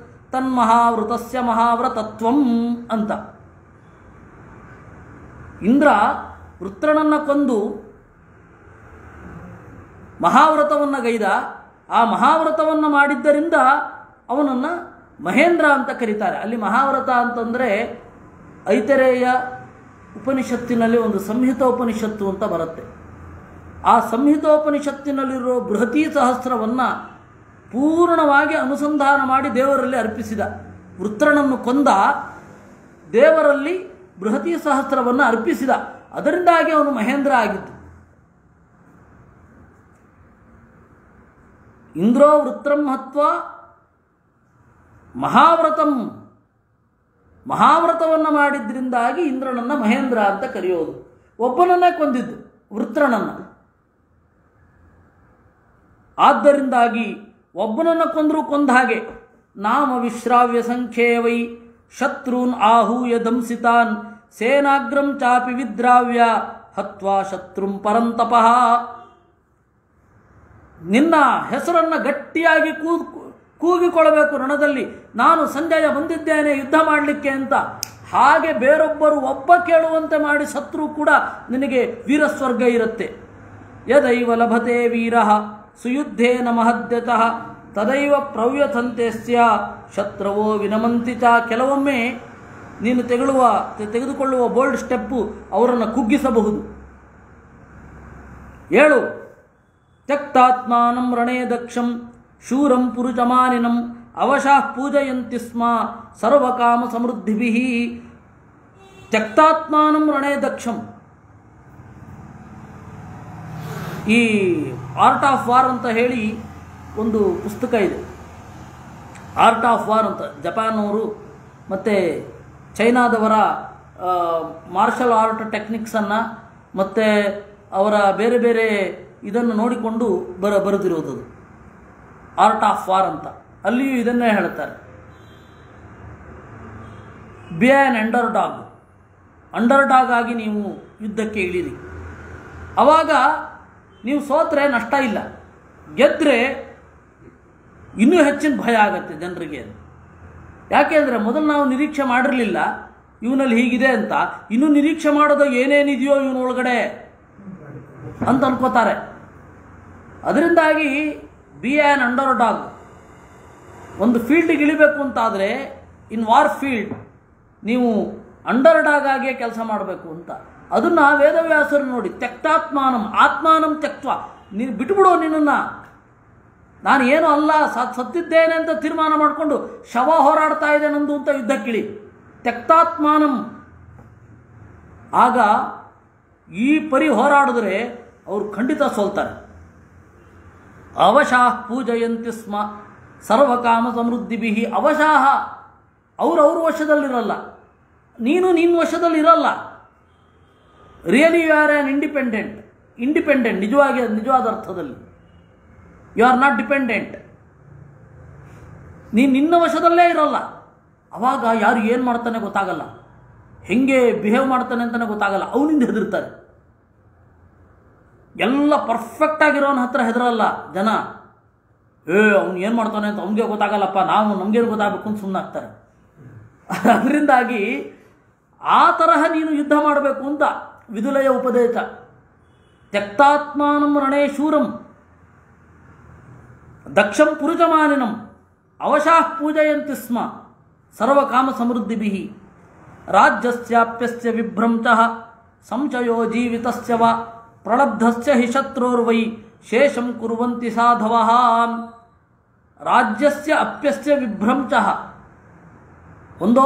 ತನ್ಮಹಾವೃತಸ್ಯ ಮಹಾವ್ರತತ್ವಂ ಅಂತ ಇಂದ್ರ ವೃತ್ರನನ್ನು ಕೊಂದು ಮಹಾವ್ರತವನ್ನು ಗೈದ ಆ ಮಹಾವ್ರತವನ್ನು ಮಾಡಿದ್ದರಿಂದ ಅವನನ್ನು ಮಹೇಂದ್ರ ಅಂತ ಕರೀತಾರೆ ಅಲ್ಲಿ ಮಹಾವ್ರತ ಅಂತಂದರೆ ಐತರೇಯ ಉಪನಿಷತ್ತಿನಲ್ಲಿ ಒಂದು ಸಂಹಿತ ಉಪನಿಷತ್ತು ಅಂತ ಬರುತ್ತೆ ಆ ಸಂಹಿತೋಪನಿಷತ್ತಿನಲ್ಲಿರೋ ಬೃಹತಿ ಸಹಸ್ರವನ್ನು ಪೂರ್ಣವಾಗಿ ಅನುಸಂಧಾನ ಮಾಡಿ ದೇವರಲ್ಲಿ ಅರ್ಪಿಸಿದ ವೃತ್ರನನ್ನು ಕೊಂದ ದೇವರಲ್ಲಿ ಬೃಹತಿ ಸಹಸ್ರವನ್ನು ಅರ್ಪಿಸಿದ ಅದರಿಂದಾಗಿ ಅವನು ಮಹೇಂದ್ರ ಆಗಿದ್ದು ಇಂದ್ರೋ ವೃತ್ರಂ ಹತ್ವ ಮಹಾವ್ರತಂ ಮಹಾವ್ರತವನ್ನು ಮಾಡಿದ್ರಿಂದಾಗಿ ಇಂದ್ರನನ್ನು ಮಹೇಂದ್ರ ಅಂತ ಕರೆಯೋದು ಒಬ್ಬನನ್ನೇ ಕೊಂದಿದ್ದು ವೃತ್ರನನ್ನು ಆದ್ದರಿಂದಾಗಿ ಒಬ್ಬನನ್ನು ಕೊಂದರೂ ಕೊಂದ ಹಾಗೆ ನಾಮ ವಿಶ್ರಾವ್ಯ ಸಂಖ್ಯೇವೈ ಶತ್ರುನ್ ಆಹೂಯ ದಂಸಿತಾನ್ ಸೇನಾಗ್ರಂ ಚಾಪಿ ವಿದ್ರಾವ್ಯ ಹತ್ವಾ ಶತ್ರುಂ ಪರಂತಪಃ ನಿನ್ನ ಹೆಸರನ್ನು ಗಟ್ಟಿಯಾಗಿ ಕೂ ಕೂಗಿಕೊಳ್ಳಬೇಕು ರಣದಲ್ಲಿ ನಾನು ಸಂಜಯ ಬಂದಿದ್ದೇನೆ ಯುದ್ಧ ಮಾಡಲಿಕ್ಕೆ ಅಂತ ಹಾಗೆ ಬೇರೊಬ್ಬರು ಒಬ್ಬ ಕೇಳುವಂತೆ ಮಾಡಿ ಸತ್ರು ಕೂಡ ನಿನಗೆ ವೀರಸ್ವರ್ಗ ಇರುತ್ತೆ ಯದೈವ ಲಭತೆ ವೀರ ಸುಯುದ್ಧೇನ ಮಹದ್ಯತಃ ತದೈವ ಪ್ರವ್ಯಥಂತೆಸ್ಯ ಶತ್ರವೋ ವಿನಮಂತಿ ಚ ಕೆಲವೊಮ್ಮೆ ನೀನು ತೆಗಳುವ ತೆಗೆದುಕೊಳ್ಳುವ ಬೋಲ್ಡ್ ಸ್ಟೆಪ್ಪು ಅವರನ್ನು ಕುಗ್ಗಿಸಬಹುದು ಏಳು ತ್ಯಕ್ತಾತ್ಮಾನಂ ರಣೇ ದಕ್ಷಂ ಶೂರಂ ಪುರುಷಮಾನಿನಂ ಅವಶಃ ಪೂಜಯಂತಿ ಸ್ಮ ಸರ್ವಕಾಮ ಸಮೃದ್ಧಿಭಿ ತ್ಯಕ್ತಾತ್ಮಾನಂ ರಣೇ ದಕ್ಷಂ ಈ ಆರ್ಟ್ ಆಫ್ ವಾರ್ ಅಂತ ಹೇಳಿ ಒಂದು ಪುಸ್ತಕ ಇದೆ ಆರ್ಟ್ ಆಫ್ ವಾರ್ ಅಂತ ಜಪಾನವರು ಮತ್ತು ಚೈನಾದವರ ಮಾರ್ಷಲ್ ಆರ್ಟ್ ಟೆಕ್ನಿಕ್ಸನ್ನು ಮತ್ತು ಅವರ ಬೇರೆ ಬೇರೆ ಇದನ್ನು ನೋಡಿಕೊಂಡು ಬರ ಬರೆದಿರೋದು ಅದು ಆರ್ಟ್ ಆಫ್ ವಾರ್ ಅಂತ ಅಲ್ಲಿಯೂ ಇದನ್ನೇ ಹೇಳ್ತಾರೆ be an underdog underdog ಆಗಿ ನೀವು ಯುದ್ಧಕ್ಕೆ ಇಳಿರಿ ಆವಾಗ ನೀವು ಸೋತ್ರೆ ನಷ್ಟ ಇಲ್ಲ ಗೆದ್ದರೆ ಇನ್ನೂ ಹೆಚ್ಚಿನ ಭಯ ಆಗುತ್ತೆ ಜನರಿಗೆ ಯಾಕೆಂದರೆ ಮೊದಲು ನಾವು ನಿರೀಕ್ಷೆ ಮಾಡಿರಲಿಲ್ಲ ಇವನಲ್ಲಿ ಹೀಗಿದೆ ಅಂತ ಇನ್ನೂ ನಿರೀಕ್ಷೆ ಮಾಡೋದು ಏನೇನಿದೆಯೋ ಇವನೊಳಗಡೆ ಅಂತ ಅನ್ಕೋತಾರೆ ಅದರಿಂದಾಗಿ ಬಿ ಆ್ಯನ್ ಅಂಡರ್ ಡಾಗ್ ಒಂದು ಫೀಲ್ಡಿಗೆ ಇಳಿಬೇಕು ಅಂತಾದರೆ ಇನ್ ವಾರ್ ಫೀಲ್ಡ್ ನೀವು ಅಂಡರ್ ಡಾಗ್ ಆಗಿಯೇ ಕೆಲಸ ಮಾಡಬೇಕು ಅಂತ ಅದನ್ನು ವೇದವ್ಯಾಸರು ನೋಡಿ ತ್ಯಕ್ತಾತ್ಮಾನಂ ಆತ್ಮಾನಂ ತ್ಯಕ್ತ್ವ ನೀನು ಬಿಟ್ಬಿಡು ನಿನ್ನನ್ನು ನಾನು ಏನು ಅಲ್ಲ ಸತ್ ಸತ್ತಿದ್ದೇನೆ ಅಂತ ತೀರ್ಮಾನ ಮಾಡಿಕೊಂಡು ಶವ ಹೋರಾಡ್ತಾ ಇದೆ ನಂದು ಅಂತ ಯುದ್ಧಕ್ಕಿಳಿ ತ್ಯಕ್ತಾತ್ಮಾನಂ ಆಗ ಈ ಪರಿ ಹೋರಾಡಿದ್ರೆ ಅವರು ಖಂಡಿತ ಸೋಲ್ತಾರೆ ಅವಶಾಹ ಪೂಜಯಂತಿ ಸ್ಮ ಸರ್ವಕಾಮ ಸಮೃದ್ಧಿಭಿ ಅವಶಾಹ ಅವರು ಅವ್ರ ವಶದಲ್ಲಿರಲ್ಲ ನೀನು ನಿನ್ನ ವಶದಲ್ಲಿರಲ್ಲ really you are an independent independent ನಿಜವಾಗಿ ನಿಜವಾದ ಅರ್ಥದಲ್ಲಿ ಯು ಆರ್ ನಾಟ್ ಡಿಪೆಂಡೆಂಟ್ ನೀನು ನಿನ್ನ ವಶದಲ್ಲೇ ಇರಲ್ಲ ಅವಾಗ ಯಾರು ಏನು ಮಾಡ್ತಾನೆ ಗೊತ್ತಾಗಲ್ಲ ಹೆಂಗೆ ಬಿಹೇವ್ ಮಾಡ್ತಾನೆ ಅಂತಲೇ ಗೊತ್ತಾಗಲ್ಲ ಅವನಿಂದ ಹೆದರ್ತಾರೆ ಎಲ್ಲ ಪರ್ಫೆಕ್ಟ್ ಆಗಿರೋನ ಹತ್ರ ಹೆದರಲ್ಲ ಜನ ಏ ಅವ್ನು ಏನು ಮಾಡ್ತಾನೆ ಅಂತ ಅವ್ನಿಗೆ ಗೊತ್ತಾಗಲ್ಲಪ್ಪ ನಾವು ನಮಗೇನು ಗೊತ್ತಾಗಬೇಕು ಅಂತ ಸುಮ್ಮನಾಗ್ತಾರೆ ಅದರಿಂದಾಗಿ ಆ ತರಹ ನೀನು ಯುದ್ಧ ಮಾಡಬೇಕು ಅಂತ ವಿದುಲಯ ಉಪದೇಶ ತ್ಯಕ್ತಾತ್ಮಾನಂ ರಣೇ ಶೂರಂ ದಕ್ಷಂ ಪುರುಷಮಾನಿನಂ ಅವಶಾಃ ಪೂಜಯಂತಿ ಸ್ಮ ಸರ್ವಕಾಮ ಸಮೃದ್ಧಿಭಿ ರಾಜ್ಯಸ್ಯಾಪ್ಯಸ್ಯ ವಿಭ್ರಂಚಃ ಸಂಶಯೋ ಜೀವಿತಸ್ಯ ವ ಪ್ರಲಬ್ಧಸ್ಯ ಹಿ ಶತ್ರೋರ್ವೈ ಶೇಷಂ ಕುರುವಂತಿ ಸಾಧವಃ ರಾಜ್ಯಸ್ಯ ಅಪ್ಯಸ್ಯ ವಿಭ್ರಂಚಃ ಒಂದೋ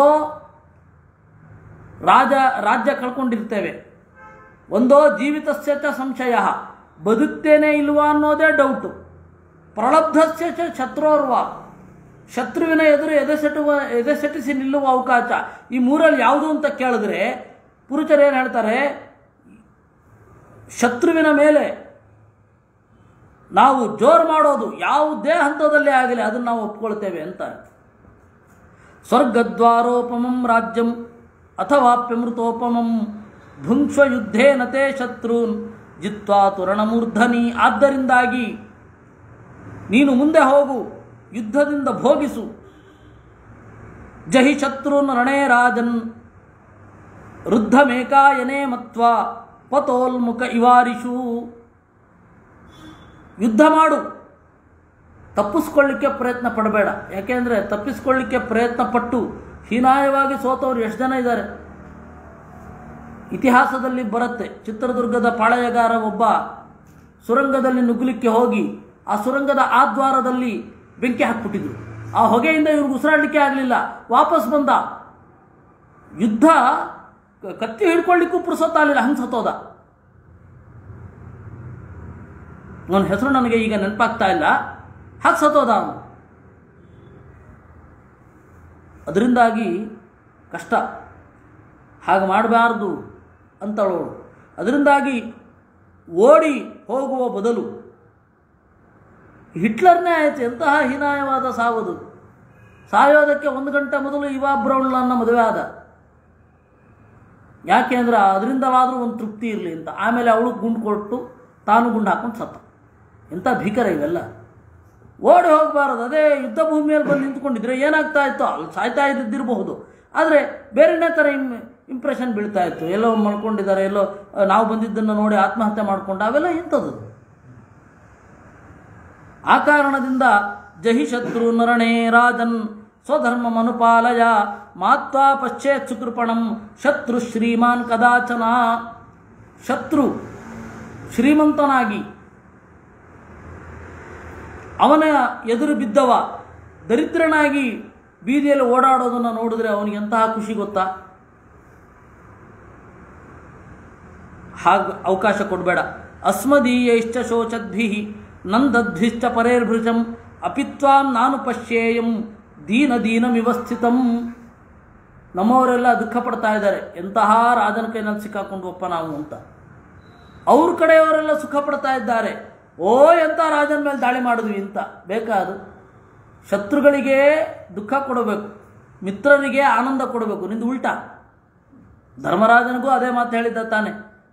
ರಾಜ ರಾಜ್ಯ ಕಳ್ಕೊಂಡಿರ್ತೇವೆ ಒಂದೋ ಜೀವಿತಸ್ಯ ಚ ಸಂಶಯ ಬದುಕ್ತೇನೆ ಇಲ್ವಾ ಅನ್ನೋದೇ ಡೌಟು ಪ್ರಲಬ್ಧಸ್ಯ ಚ ಶತ್ರೋರ್ವ ಶತ್ರುವಿನ ಎದುರು ಎದೆಸೆಟುವ ಎದೆಸೆಟಿಸಿ ನಿಲ್ಲುವ ಅವಕಾಶ ಈ ಮೂರಲ್ಲಿ ಯಾವುದು ಅಂತ ಕೇಳಿದ್ರೆ ಪುರುಷರು ಏನು ಹೇಳ್ತಾರೆ ಶತ್ರುವಿನ ಮೇಲೆ ನಾವು ಜೋರು ಮಾಡೋದು ಯಾವುದೇ ಹಂತದಲ್ಲೇ ಆಗಲಿ ಅದನ್ನು ನಾವು ಒಪ್ಕೊಳ್ತೇವೆ ಅಂತಾರೆ ಸ್ವರ್ಗದ್ವಾರೋಪಮಂ ರಾಜ್ಯಂ ಅಥವಾಪ್ಯಮೃತೋಪಮಂ ಭುಂಕ್ಷ್ವ ಯುದ್ಧೇನ ತೇ ಶತ್ರುನ್ ಜಿತ್ವಾ ತುರಣಮೂರ್ಧನಿ ಆದ್ದರಿಂದಾಗಿ ನೀನು ಮುಂದೆ ಹೋಗು ಯುದ್ಧದಿಂದ ಭೋಗಿಸು ಜಹಿ ಶತ್ರುನ್ ರಣೇ ರಾಜನ್ ವೃದ್ಧಮೇಕಾಯನೇ ಮತ್ವ ಪತೋಲ್ಮುಖ ಇವಾರಿಷು ಯುದ್ಧ ಮಾಡು ತಪ್ಪಿಸ್ಕೊಳ್ಳಿಕ್ಕೆ ಪ್ರಯತ್ನ ಪಡಬೇಡ ಯಾಕೆಂದರೆ ತಪ್ಪಿಸ್ಕೊಳ್ಳಿಕ್ಕೆ ಪ್ರಯತ್ನ ಪಟ್ಟು ಹೀನಾಯವಾಗಿ ಸೋತವರು ಎಷ್ಟು ಜನ ಇದ್ದಾರೆ ಇತಿಹಾಸದಲ್ಲಿ ಬರುತ್ತೆ ಚಿತ್ರದುರ್ಗದ ಪಾಳೆಯಗಾರ ಒಬ್ಬ ಸುರಂಗದಲ್ಲಿ ನುಗ್ಗಲಿಕ್ಕೆ ಹೋಗಿ ಆ ಸುರಂಗದ ಆ ದ್ವಾರದಲ್ಲಿ ಬೆಂಕಿ ಹಾಕ್ಬಿಟ್ಟಿದ್ರು ಆ ಹೊಗೆಯಿಂದ ಇವ್ರಿಗೆ ಉಸಿರಾಡಲಿಕ್ಕೆ ಆಗಲಿಲ್ಲ ವಾಪಸ್ ಬಂದ ಯುದ್ಧ ಕ- ಕತ್ತಿ ಹಿಡ್ಕೊಳ್ಳಿಕ್ಕೂ ಪುರುಸೊತ್ತಾಗಲಿಲ್ಲ ಹಂಗೆ ಸತ್ತೋದ ಅವನ ಹೆಸರು ನನಗೆ ಈಗ ನೆನಪಾಗ್ತಾ ಇಲ್ಲ ಹಾಗೆ ಸತ್ತೋದ ಅವನು ಅದರಿಂದಾಗಿ ಕಷ್ಟ ಹಾಗೆ ಮಾಡಬಾರ್ದು ಅಂತಳೋಳು ಅದರಿಂದಾಗಿ ಓಡಿ ಹೋಗುವ ಬದಲು ಹಿಟ್ಲರ್ನೇ ಆಯಿತು ಎಂತಹ ಹೀನಾಯವಾದ ಸಾವದು ಸಾಯೋದಕ್ಕೆ ಒಂದು ಗಂಟೆ ಮೊದಲು ಇವಾ ಬ್ರೌನ್ಲನ್ನ ಮದುವೆ ಆದ ಯಾಕೆ ಅಂದ್ರೆ ಅದರಿಂದವಾದರೂ ಒಂದು ತೃಪ್ತಿ ಇರಲಿ ಅಂತ ಆಮೇಲೆ ಅವಳು ಗುಂಡು ಕೊಟ್ಟು ತಾನು ಗುಂಡು ಹಾಕೊಂಡು ಸತ್ತ ಎಂಥ ಭೀಕರ ಇವೆಲ್ಲ ಓಡಿ ಹೋಗಬಾರದು ಅದೇ ಯುದ್ಧ ಭೂಮಿಯಲ್ಲಿ ಬಂದು ನಿಂತ್ಕೊಂಡಿದ್ರೆ ಏನಾಗ್ತಾ ಇತ್ತು ಅಲ್ಲಿ ಸಾಯ್ತಾ ಇದ್ದಿರಬಹುದು ಆದರೆ ಬೇರೆನೇ ಥರ ಇಮ್ ಇಂಪ್ರೆಷನ್ ಬೀಳ್ತಾ ಇತ್ತು ಎಲ್ಲೋ ಮಲ್ಕೊಂಡಿದ್ದಾರೆ ಎಲ್ಲೋ ಆ, ನಾವು ಬಂದಿದ್ದನ್ನು ನೋಡಿ ಆತ್ಮಹತ್ಯೆ ಮಾಡಿಕೊಂಡು ಅವೆಲ್ಲ ಇಂಥದ್ದು ಆ ಕಾರಣದಿಂದ ಜಹಿ ಶತ್ರು ನರಣೇ ರಾಜನ್ ಸ್ವಧರ್ಮ ಮನುಪಾಲಯ ಮಾತ್ವಾ ಪಶ್ಚೇತ್ ಸುಕೃಪಣಂ ಶತ್ರು ಶ್ರೀಮಾನ್ ಕದಾಚನ ಶತ್ರು ಶ್ರೀಮಂತನಾಗಿ ಅವನ ಎದುರು ಬಿದ್ದವ ದರಿದ್ರನಾಗಿ ಬೀದಿಯಲ್ಲಿ ಓಡಾಡೋದನ್ನು ನೋಡಿದ್ರೆ ಅವನಿಗೆ ಎಂತಹ ಖುಷಿ ಗೊತ್ತಾ ಹಾಗ ಅವಕಾಶ ಕೊಡಬೇಡ ಅಸ್ಮದೀಯೈಶ್ಚ ಶೋಚದ್ಭಿ ನಂದದ್ಭಿಶ್ಚ ಪರೇರ್ಭೃಜಂ ಅಪಿತ್ವಾಂ ನಾನು ಪಶ್ಯೇಯಂ ದೀನ ದೀನಮಿವ ಸ್ಥಿತಂ ನಮ್ಮವರೆಲ್ಲ ದುಃಖ ಪಡ್ತಾ ಇದ್ದಾರೆ ಎಂತಹ ರಾಜನ ಕೈನಲ್ಲಿ ಸಿಕ್ಕಾಕೊಂಡು ಒಪ್ಪ ನಾವು ಅಂತ ಅವ್ರ ಕಡೆಯವರೆಲ್ಲ ಸುಖ ಪಡ್ತಾ ಇದ್ದಾರೆ ಓ ಎಂಥ ರಾಜನ ಮೇಲೆ ದಾಳಿ ಮಾಡಿದ್ವಿ ಅಂತ ಬೇಕಾದು ಶತ್ರುಗಳಿಗೆ ದುಃಖ ಕೊಡಬೇಕು ಮಿತ್ರರಿಗೆ ಆನಂದ ಕೊಡಬೇಕು ನಿಂದು ಉಲ್ಟಾ ಧರ್ಮರಾಜನಿಗೂ ಅದೇ ಮಾತು ಹೇಳಿದ್ದ ತಾನೆ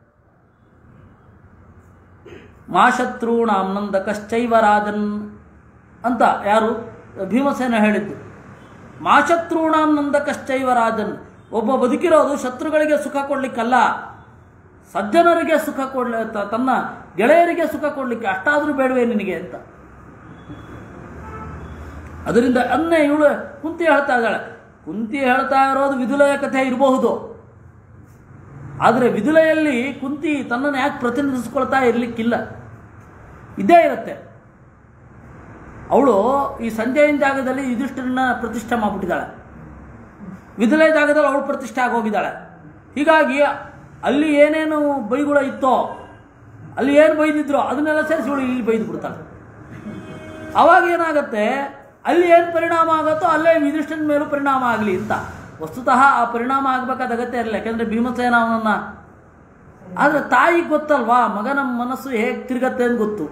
ಮಾ ಶತ್ರುಣಾಂ ನಂದ ಕಶ್ಚೈವ ರಾಜನ್ ಅಂತ ಯಾರು ಭೀಮಸೇನ ಹೇಳಿದ್ದು ಮಾ ಶತ್ರುಣಾಂ ನಂದ ಕಶ್ಚೈವ ರಾಜನ್ ಒಬ್ಬ ಬದುಕಿರೋದು ಶತ್ರುಗಳಿಗೆ ಸುಖ ಕೊಡ್ಲಿಕ್ಕಲ್ಲ ಸಜ್ಜನರಿಗೆ ಸುಖ ಕೊಡ್ಲಿ ತ- ತನ್ನ ಗೆಳೆಯರಿಗೆ ಸುಖ ಕೊಡ್ಲಿಕ್ಕೆ ಅಷ್ಟಾದರೂ ಬೇಡವೇ ನಿನಗೆ ಅಂತ ಅದರಿಂದ ಅನ್ನೇ ಇವಳು ಕುಂತಿ ಹೇಳ್ತಾ ಇದ್ದಾಳೆ ಕುಂತಿ ಹೇಳ್ತಾ ಇರೋದು ವಿದುಲೆಯ ಕಥೆ ಇರಬಹುದು ಆದರೆ ವಿದುಲೆಯಲ್ಲಿ ಕುಂತಿ ತನ್ನನ್ನು ಯಾಕೆ ಪ್ರತಿನಿಧಿಸ್ಕೊಳ್ತಾ ಇರಲಿಕ್ಕಿಲ್ಲ ಇದ್ದೇ ಇರುತ್ತೆ ಅವಳು ಈ ಸಂಜೆಯ ಜಾಗದಲ್ಲಿ ಯುಧಿಷ್ಠಿರನ್ನ ಪ್ರತಿಷ್ಠೆ ಮಾಡಿಬಿಟ್ಟಿದ್ದಾಳೆ ವಿದುಲೆ ಜಾಗದಲ್ಲಿ ಅವಳು ಪ್ರತಿಷ್ಠೆ ಆಗೋಗಿದ್ದಾಳೆ ಹೀಗಾಗಿ ಅಲ್ಲಿ ಏನೇನು ಬೈಗುಳ ಇತ್ತೋ ಅಲ್ಲಿ ಏನು ಬೈದಿದ್ರೋ ಅದನ್ನೆಲ್ಲ ಸೇರಿಸಿ ಇವಳು ಇಲ್ಲಿ ಬೈದು ಬಿಡ್ತಾಳೆ ಅವಾಗ ಏನಾಗುತ್ತೆ ಅಲ್ಲಿ ಏನು ಪರಿಣಾಮ ಆಗುತ್ತೋ ಅಲ್ಲೇ ಯುಧಿಷ್ಠಿರನ ಮೇಲೂ ಪರಿಣಾಮ ಆಗಲಿ ಅಂತ ವಸ್ತುತಃ ಆ ಪರಿಣಾಮ ಆಗಬೇಕಾದ ಅಗತ್ಯ ಇರಲಿಲ್ಲ ಯಾಕೆಂದರೆ ಭೀಮಸೇನ ಅವನನ್ನು ಆದರೆ ತಾಯಿಗೆ ಗೊತ್ತಲ್ವಾ ಮಗನ ಮನಸ್ಸು ಹೇಗೆ ತಿರುಗತ್ತೆ ಅಂತ ಗೊತ್ತು